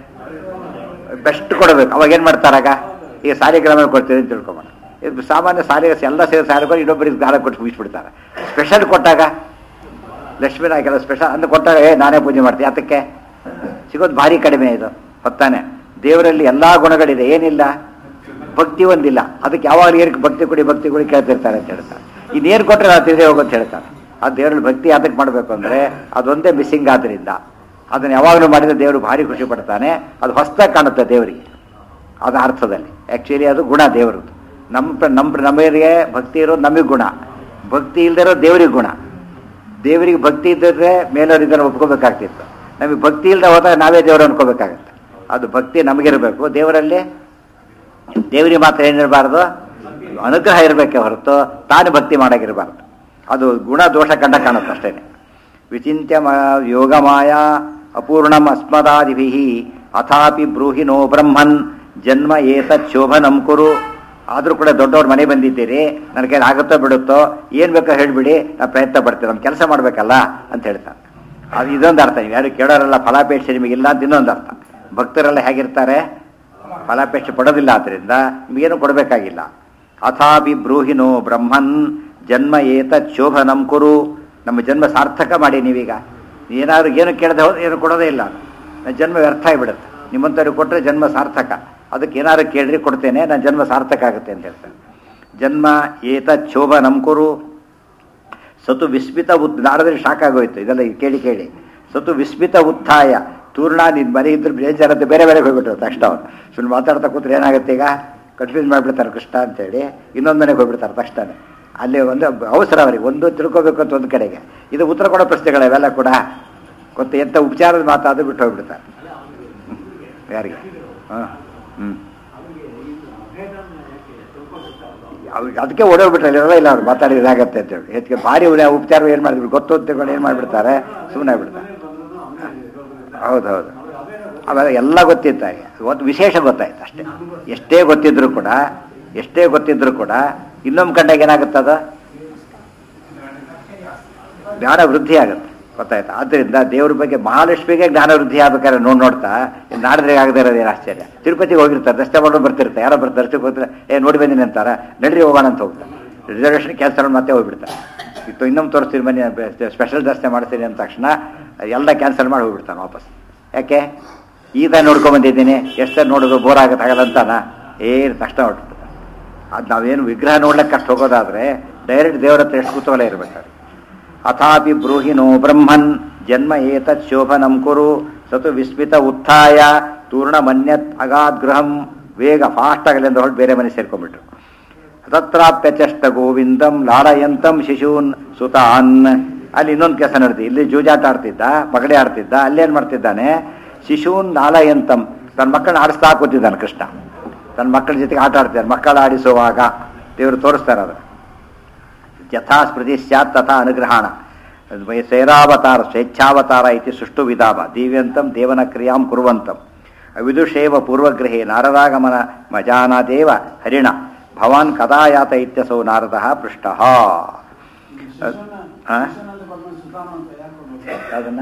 ಬೆಸ್ಟ್ ಕೊಡಬೇಕು ಅವಾಗ ಏನು ಮಾಡ್ತಾರಾಗ ಈಗ ಸಾಲಿಗ್ರಾಮ ಕೊಡ್ತೀವಿ ಅಂತ ತಿಳ್ಕೊಂಬೋಣ ಇದು ಸಾಮಾನ್ಯ ಸಾಲಿಗೆ ಎಲ್ಲ ಸೇರಿ ಸಾಲಿ ಕೊಟ್ಟು ಇನ್ನೊಬ್ಬರಿಗೆ ದಾನ ಕೊಟ್ಟು ಮುಗಿಸ್ಬಿಡ್ತಾರೆ ಸ್ಪೆಷಲ್ ಕೊಟ್ಟಾಗ ಲಕ್ಷ್ಮೀ ನಾಯಕೆಲ್ಲ ಸ್ಪೆಷಲ್ ಅಂತ ಕೊಟ್ಟಾಗ ಏ ನಾನೇ ಪೂಜೆ ಮಾಡ್ತೀನಿ ಅದಕ್ಕೆ ಸಿಗೋದು ಭಾರಿ ಕಡಿಮೆ ಇದು ಹೊತ್ತಾನೆ ದೇವರಲ್ಲಿ ಎಲ್ಲ ಗುಣಗಳಿದೆ ಏನಿಲ್ಲ ಭಕ್ತಿ ಒಂದಿಲ್ಲ ಅದಕ್ಕೆ ಯಾವಾಗ ಏನಕ್ಕೆ ಭಕ್ತಿ ಕೊಡಿ ಭಕ್ತಿ ಕೊಡಿ ಕೇಳ್ತಿರ್ತಾರೆ ಅಂತ ಹೇಳ್ತಾರೆ ಇನ್ನೇನು ಕೊಟ್ಟರೆ ನಾವು ತಿಳಿದೇ ಹೋಗೋ ಅಂತ ಹೇಳ್ತಾರೆ ಆ ದೇವರಲ್ಲಿ ಭಕ್ತಿ ಅದಕ್ಕೆ ಮಾಡಬೇಕು ಅಂದರೆ ಅದೊಂದೇ ಮಿಸ್ಸಿಂಗ್ ಆದ್ದರಿಂದ ಅದನ್ನು ಯಾವಾಗಲೂ ಮಾಡಿದ್ರೆ ದೇವರು ಭಾರಿ ಖುಷಿ ಪಡ್ತಾನೆ ಅದು ಹೊಸದಾಗಿ ಕಾಣುತ್ತೆ ದೇವರಿಗೆ ಅದು ಅರ್ಥದಲ್ಲಿ ಆ್ಯಕ್ಚುಲಿ ಅದು ಗುಣ ದೇವರದ್ದು ನಮ್ಮ ಪ್ರ- ನಮ್ಮ ಪ್ರ- ನಮಗೆ ಭಕ್ತಿ ಇರೋದು ನಮಗೆ ಗುಣ ಭಕ್ತಿ ಇಲ್ಲದೆ ಇರೋ ದೇವರಿಗೆ ಗುಣ ದೇವರಿಗೆ ಭಕ್ತಿ ಇದ್ದರೆ ಮೇಲವ್ರು ಇದನ್ನು ಒಪ್ಕೋಬೇಕಾಗ್ತಿತ್ತು ನಮಗೆ ಭಕ್ತಿ ಇಲ್ಲದೆ ಹೋದಾಗ ನಾವೇ ದೇವರು ಅನ್ಕೋಬೇಕಾಗತ್ತೆ ಅದು ಭಕ್ತಿ ನಮಗಿರಬೇಕು ದೇವರಲ್ಲಿ ದೇವರಿಗೆ ಮಾತ್ರ ಏನಿರಬಾರ್ದು ಅನುಗ್ರಹ ಇರಬೇಕೆ ಹೊರತು ತಾನು ಭಕ್ತಿ ಮಾಡಾಗಿರಬಾರ್ದು ಅದು ಗುಣ ದೋಷ ಕಂಡ ಕಾಣುತ್ತೆ ಅಷ್ಟೇ ವಿಚಿಂತ್ಯ ಯೋಗಮಾಯ ಅಪೂರ್ಣಂ ಅಸ್ಮದಾದಿಭಿ ಅಥಾಪಿ ಬ್ರೂಹಿ ನೋ ಬ್ರಹ್ಮನ್ ಜನ್ಮ ಏತತ್ ಶೋಭನಂ ಕುರು ಆದರೂ ಕೂಡ ದೊಡ್ಡವ್ರ ಮನೆ ಬಂದಿದ್ದೀರಿ ನನ್ನ ಕೈಲಿ ಆಗುತ್ತೋ ಬಿಡುತ್ತೋ ಏನು ಬೇಕೋ ಹೇಳಿಬಿಡಿ ನಾನು ಪ್ರಯತ್ನ ಪಡ್ತೀನಿ ನಮ್ಮ ಕೆಲಸ ಮಾಡಬೇಕಲ್ಲ ಅಂತ ಹೇಳ್ತಾನೆ ಅದು ಇದೊಂದು ಅರ್ಥ ನೀವು ಯಾರು ಕೇಳೋರೆಲ್ಲ ಫಲಾಪೇಕ್ಷೆ ನಿಮಗಿಲ್ಲ ಅಂತ ಇನ್ನೊಂದು ಅರ್ಥ ಭಕ್ತರೆಲ್ಲ ಹೇಗಿರ್ತಾರೆ ಫಲಾಪೇಕ್ಷೆ ಪಡೋದಿಲ್ಲ ಆದ್ದರಿಂದ ನಿಮಗೇನು ಕೊಡಬೇಕಾಗಿಲ್ಲ ಅಥಾಪಿ ಬ್ರೂಹಿನೋ ಬ್ರಹ್ಮನ್ ಜನ್ಮ ಏತತ್ ಶೋಭನಂ ಕುರು ನಮ್ಮ ಜನ್ಮ ಸಾರ್ಥಕ ಮಾಡಿ ನೀವೀಗ ಏನಾದ್ರು ಏನು ಕೇಳದೆ ಹೋದ್ರೆ ಏನು ಕೊಡೋದೇ ಇಲ್ಲ ನನ್ನ ಜನ್ಮ ವ್ಯರ್ಥ ಆಗಿಬಿಡುತ್ತೆ ನಿಮ್ಮಂಥವ್ರಿಗೆ ಕೊಟ್ಟರೆ ಜನ್ಮ ಸಾರ್ಥಕ ಅದಕ್ಕೆ ಏನಾದ್ರು ಕೇಳ್ರಿ ಕೊಡ್ತೇನೆ ನನ್ನ ಜನ್ಮ ಸಾರ್ಥಕ ಆಗುತ್ತೆ ಅಂತ ಹೇಳ್ತಾರೆ ಜನ್ಮ ಏತತ್ ಶೋಭನಂ ಕುರು ಸತು ವಿಸ್ಮಿತ ಉತ್ ನಾಡದಲ್ಲಿ ಶಾಕ್ ಆಗೋಯ್ತು ಇದೆಲ್ಲ ಕೇಳಿ ಕೇಳಿ ಸತು ವಿಸ್ಮಿತ ಉತ್ಥಾಯ ತೂರ್ಣ ನಿನ್ನ ಮನೆ ಇದ್ರೆ ಬೇಜಾರತ್ತೆ ಬೇರೆ ಬೇರೆ ಹೋಗ್ಬಿಟ್ರು ತಕ್ಷಣ ಅವ್ರು ಸುಮ್ಮನೆ ಮಾತಾಡ್ತಾ ಕೂತ್ರೆ ಏನಾಗುತ್ತೆ ಈಗ ಕನ್ಫ್ಯೂಸ್ ಮಾಡಿಬಿಡ್ತಾರೆ ಕೃಷ್ಣ ಅಂತೇಳಿ ಇನ್ನೊಂದು ಮನೆಗೆ ಹೋಗ್ಬಿಡ್ತಾರೆ ತಕ್ಷಣ ಅಲ್ಲಿ ಒಂದು ಅವಸರ ಅವರಿಗೆ ಒಂದು ತಿಳ್ಕೊಬೇಕು ಅಂತ ಒಂದು ಕಡೆಗೆ ಇದು ಉತ್ತರ ಕೊಡೋ ಪ್ರಶ್ನೆಗಳು ಇವೆಲ್ಲ ಕೂಡ ಗೊತ್ತ ಎಂಥ ಉಪಚಾರದ ಮಾತಾದ್ರು ಬಿಟ್ಟು ಹೋಗ್ಬಿಡ್ತಾರೆ ಹ್ಮ್. ಯಾರಿಗೆ ಹಾಂ ಹ್ಞೂ ಅವ್ರಿಗೆ ಅದಕ್ಕೆ ಓಡೋಗ್ಬಿಟ್ರೆ ಇರಲ್ಲ ಇಲ್ಲ ಅವ್ರು ಮಾತಾಡಿದ್ರೆ ಇದಾಗತ್ತೆ ಅಂತೇಳಿ ಹೆಚ್ಚಿಗೆ ಭಾರಿ ಉಪ- ಉಪಚಾರ ಏನು ಮಾಡಿದ್ರು ಗೊತ್ತು ಅಂತ ತಿಳ್ಕೊಂಡು ಏನು ಮಾಡಿಬಿಡ್ತಾರೆ ಸುಮ್ಮನೆ ಆಗ್ಬಿಡ್ತಾರೆ ಹೌದು ಹೌದು ಅವೆಲ್ಲ ಎಲ್ಲ ಗೊತ್ತಿತ್ತು ಹಾಗೆ ಇವತ್ತು ವಿಶೇಷ ಗೊತ್ತಾಯ್ತು ಅಷ್ಟೇ ಎಷ್ಟೇ ಗೊತ್ತಿದ್ರು ಕೂಡ ಎಷ್ಟೇ ಗೊತ್ತಿದ್ರು ಕೂಡ ಇನ್ನೊಮ್ಮೆ ಕಂಡಾಗ ಏನಾಗುತ್ತೆ ಅದು ಜ್ಞಾನ ವೃದ್ಧಿ ಆಗುತ್ತೆ ಗೊತ್ತಾಯ್ತಾ ಆದ್ದರಿಂದ ದೇವ್ರ ಬಗ್ಗೆ ಮಹಾಲಕ್ಷ್ಮಿಗೆ ಜ್ಞಾನ ವೃದ್ಧಿ ಆಗ್ಬೇಕಾದ್ರೆ ನೋಡಿ ನೋಡ್ತಾ ನಾಡಿದ್ರೆ ಆಗದೆ ಇರೋದು ಏನು ಆಶ್ಚರ್ಯ ತಿರುಪತಿಗೆ ಹೋಗಿರ್ತಾರೆ ದರ್ಶನ ಮಾಡೋದು ಬರ್ತಿರ್ತಾರೆ ಯಾರೋ ಬರ್ತಾರೆ ದರ್ಶನಕ್ಕೆ ಹೋಗ್ತಾರೆ ಏ ನೋಡಿ ಬಂದಿನಿ ಅಂತಾರ ನಡ್ರಿ ಹೋಗೋಣ ಅಂತ ಹೋಗ್ತಾರೆ ರಿಸರ್ವೇಷನ್ ಕ್ಯಾನ್ಸಲ್ ಮಾಡಿ ಮತ್ತೆ ಹೋಗ್ಬಿಡ್ತಾರೆ ಇತ್ತು ಇನ್ನೊಮ್ಮೆ ತೋರಿಸ್ತೀನಿ ಬನ್ನಿ ಸ್ಪೆಷಲ್ ದರ್ಶನ ಮಾಡ್ತೀನಿ ಅಂದ ತಕ್ಷಣ ಎಲ್ಲ ಕ್ಯಾನ್ಸಲ್ ಮಾಡಿ ಹೋಗ್ಬಿಡ್ತಾನೆ ವಾಪಸ್ ಯಾಕೆ ಈಗ ನೋಡ್ಕೊಂಡ್ ಬಂದಿದ್ದೀನಿ ಎಷ್ಟು ನೋಡೋದು ಬೋರ್ ಆಗತ್ತೆ ಆಗಲ್ಲ ಅಂತಾನ ಏನು ತಕ್ಷಣ ಹೊರಟು ಅದು ನಾವೇನು ವಿಗ್ರಹ ನೋಡ್ಲಿಕ್ಕೆ ಅಷ್ಟು ಹೋಗೋದಾದ್ರೆ ಡೈರೆಕ್ಟ್ ದೇವರ ಹತ್ರ ಎಷ್ಟು ಕುತೂಹಲ ಇರಬೇಕಾದ್ರೆ ಅಥಾಪಿ ಬ್ರೂಹಿನೋ ಬ್ರಹ್ಮನ್ ಜನ್ಮ ಏತತ್ ಶೋಭನಂ ಕುರು ಸತು ವಿಸ್ಮಿತ ಉತ್ಥಾಯ ತೂರ್ಣ ಮನ್ಯತ್ ಅಗಾದ್ ಗೃಹಂ ವೇಗ ಫಾಸ್ಟ್ ಆಗಲೆಂದು ಹೊರಟು ಬೇರೆ ಮನೆ ಸೇರ್ಕೊಂಡ್ಬಿಟ್ರು ತತ್ರಾಪ್ಯಚಷ್ಟ ಗೋವಿಂದಂ ಲಾಡಯಂತಂ ಶಿಶೂನ್ ಸುತಾನ್ ಅಲ್ಲಿ ಇನ್ನೊಂದು ಕೆಲಸ ನಡೆದಿ ಇಲ್ಲಿ ಜೂಜಾಟ ಆಡ್ತಿದ್ದ ಪಗಡೆ ಆಡ್ತಿದ್ದ ಅಲ್ಲೇನ್ ಮಾಡ್ತಿದ್ದಾನೆ ಶಿಶೂನ್ ಲಾಲಯಂತಂ ತನ್ನ ಮಕ್ಕಳನ್ನ ಆಡಿಸ್ತಾ ಕೂತಿದ್ದಾನೆ ಕೃಷ್ಣ ತನ್ನ ಮಕ್ಕಳ ಜೊತೆಗೆ ಆಟ ಆಡ್ತಿದ್ದಾನೆ ಮಕ್ಕಳ ಆಡಿಸುವಾಗ ದೇವರು ತೋರಿಸ್ತಾರೆ ಅದು ಯಥಾ ಸ್ಮೃತಿ ಸ್ಯಾತ್ ತಥಾ ಅನುಗ್ರಹಣ ಸೇರಾವತಾರ ಸ್ವೇಚ್ಛಾವತಾರ ಇತಿ ಸುಷ್ಟು ವಿಧಾಮ ದಿವ್ಯಂತಂ ದೇವನ ಕ್ರಿಯಾಂ ಕುರುವಂತಂ ವಿದುಷೇವ ಪೂರ್ವಗೃಹೇ ನಾರದಾಗಮನ ಮಜಾನಾದೇವ ಹರಿಣ ಭವಾನ್ ಕದಾ ಯಾತ ಇತ್ಯಸೌ ನಾರದಃ ಪೃಷ್ಟ ಅದನ್ನ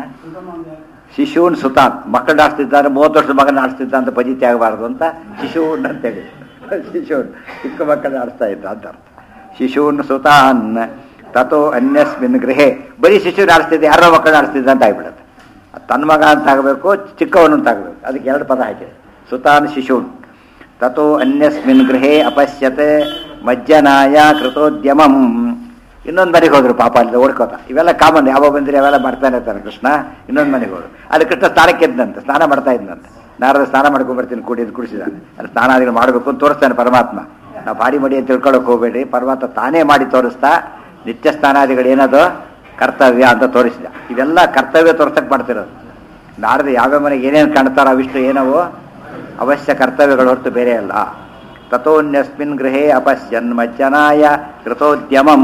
ಶಿಶುವನ್ ಸುತಾನ್ ಮಕ್ಕಳನ್ನ ಆಡಿಸ್ತಿದ್ದಾನೆ ಮೂವತ್ತು ವರ್ಷದ ಮಗನ ಆಡಿಸ್ತಿದ್ದ ಅಂತ ಪಜಿತಿ ಆಗಬಾರ್ದು ಅಂತ ಶಿಶುವನ್ ಅಂತೇಳಿ ಶಿಶುವನ್ ಚಿಕ್ಕ ಮಕ್ಕಳನ್ನ ಆಡಿಸ್ತಾ ಇದ್ದ ಅಂತ ಅರ್ಥ ಶಿಶೂನ್ ಸುತಾನ್ ತಥೋ ಅನ್ಯಸ್ಮಿನ್ ಗೃಹೆ ಬರೀ ಶಿಶುವಿನ ಆಡಿಸ್ತಿದ್ದೆ ಯಾರೋ ಮಕ್ಕಳನ್ನ ಆಡಿಸ್ತಿದ್ದ ಅಂತ ಆಗ್ಬಿಡುತ್ತೆ ಅದ್ ತನ್ನ ಮಗ ಅಂತ ಆಗಬೇಕು ಚಿಕ್ಕವನು ಅಂತ ಆಗಬೇಕು ಅದಕ್ಕೆ ಎರಡು ಪದ ಹಾಕಿದೆ ಸುತಾನ್ ಶಿಶೂನ್ ತಥೋ ಅನ್ಯಸ್ಮಿನ್ ಗೃಹೇ ಅಪಶ್ಯತೆ ಮಜ್ಜನಾಯ ಕೃತೋದ್ಯಮಂ ಇನ್ನೊಂದು ಮನೆಗೆ ಹೋದ್ರು ಪಾಪ ಅಲ್ಲಿ ಓಡ್ಕೋತ ಇವೆಲ್ಲ ಕಾಮನ್ ಯಾವ ಬಂದ್ರೆ ಅವೆಲ್ಲ ಮಾಡ್ತಾನೆ ಇರ್ತಾನೆ ಕೃಷ್ಣ ಇನ್ನೊಂದು ಮನೆಗೆ ಹೋದ್ರು ಅಲ್ಲಿ ಕೃಷ್ಣ ಸ್ನಾನಕ್ಕೆ ಇದ್ದಂತೆ ಸ್ನಾನ ಮಾಡ್ತಾ ಇದ್ದಂತೆ ನಾರದ ಸ್ನಾನ ಮಾಡ್ಕೊಂಡ್ ಬರ್ತೀನಿ ಕುಡಿದು ಕುಡಿಸಿದಾನೆ ಅಲ್ಲಿ ಸ್ನಾನಾದಿಗಳು ಮಾಡಬೇಕು ಅಂತ ತೋರಿಸ್ತಾನೆ ಪರಮಾತ್ಮ ನಾವು ಭಾರಿ ಮಡಿ ಅಂತ ತಿಳ್ಕೊಳಕ್ ಹೋಗ್ಬೇಡಿ ಪರಮಾತ್ಮ ತಾನೇ ಮಾಡಿ ತೋರಿಸ್ತಾ ನಿತ್ಯ ಸ್ನಾನಾದಿಗಳು ಏನದು ಕರ್ತವ್ಯ ಅಂತ ತೋರಿಸಿದ ಇವೆಲ್ಲ ಕರ್ತವ್ಯ ತೋರ್ಸಕ್ ಮಾಡ್ತಿರೋದು ನಾರದ ಯಾವ್ಯಾವ ಮನೆಗೆ ಏನೇನು ಕಾಣ್ತಾರೋ ಅವಿಷ್ಟು ಏನವು ಅವಶ್ಯ ಕರ್ತವ್ಯಗಳು ಹೊರತು ಬೇರೆ ಅಲ್ಲ ತಥೋನ್ಯಸ್ಮಿನ್ ಗೃಹೇ ಅಪಶ್ಯನ್ ಮಜ್ಜನಾಯ ಕೃತೋದ್ಯಮಂ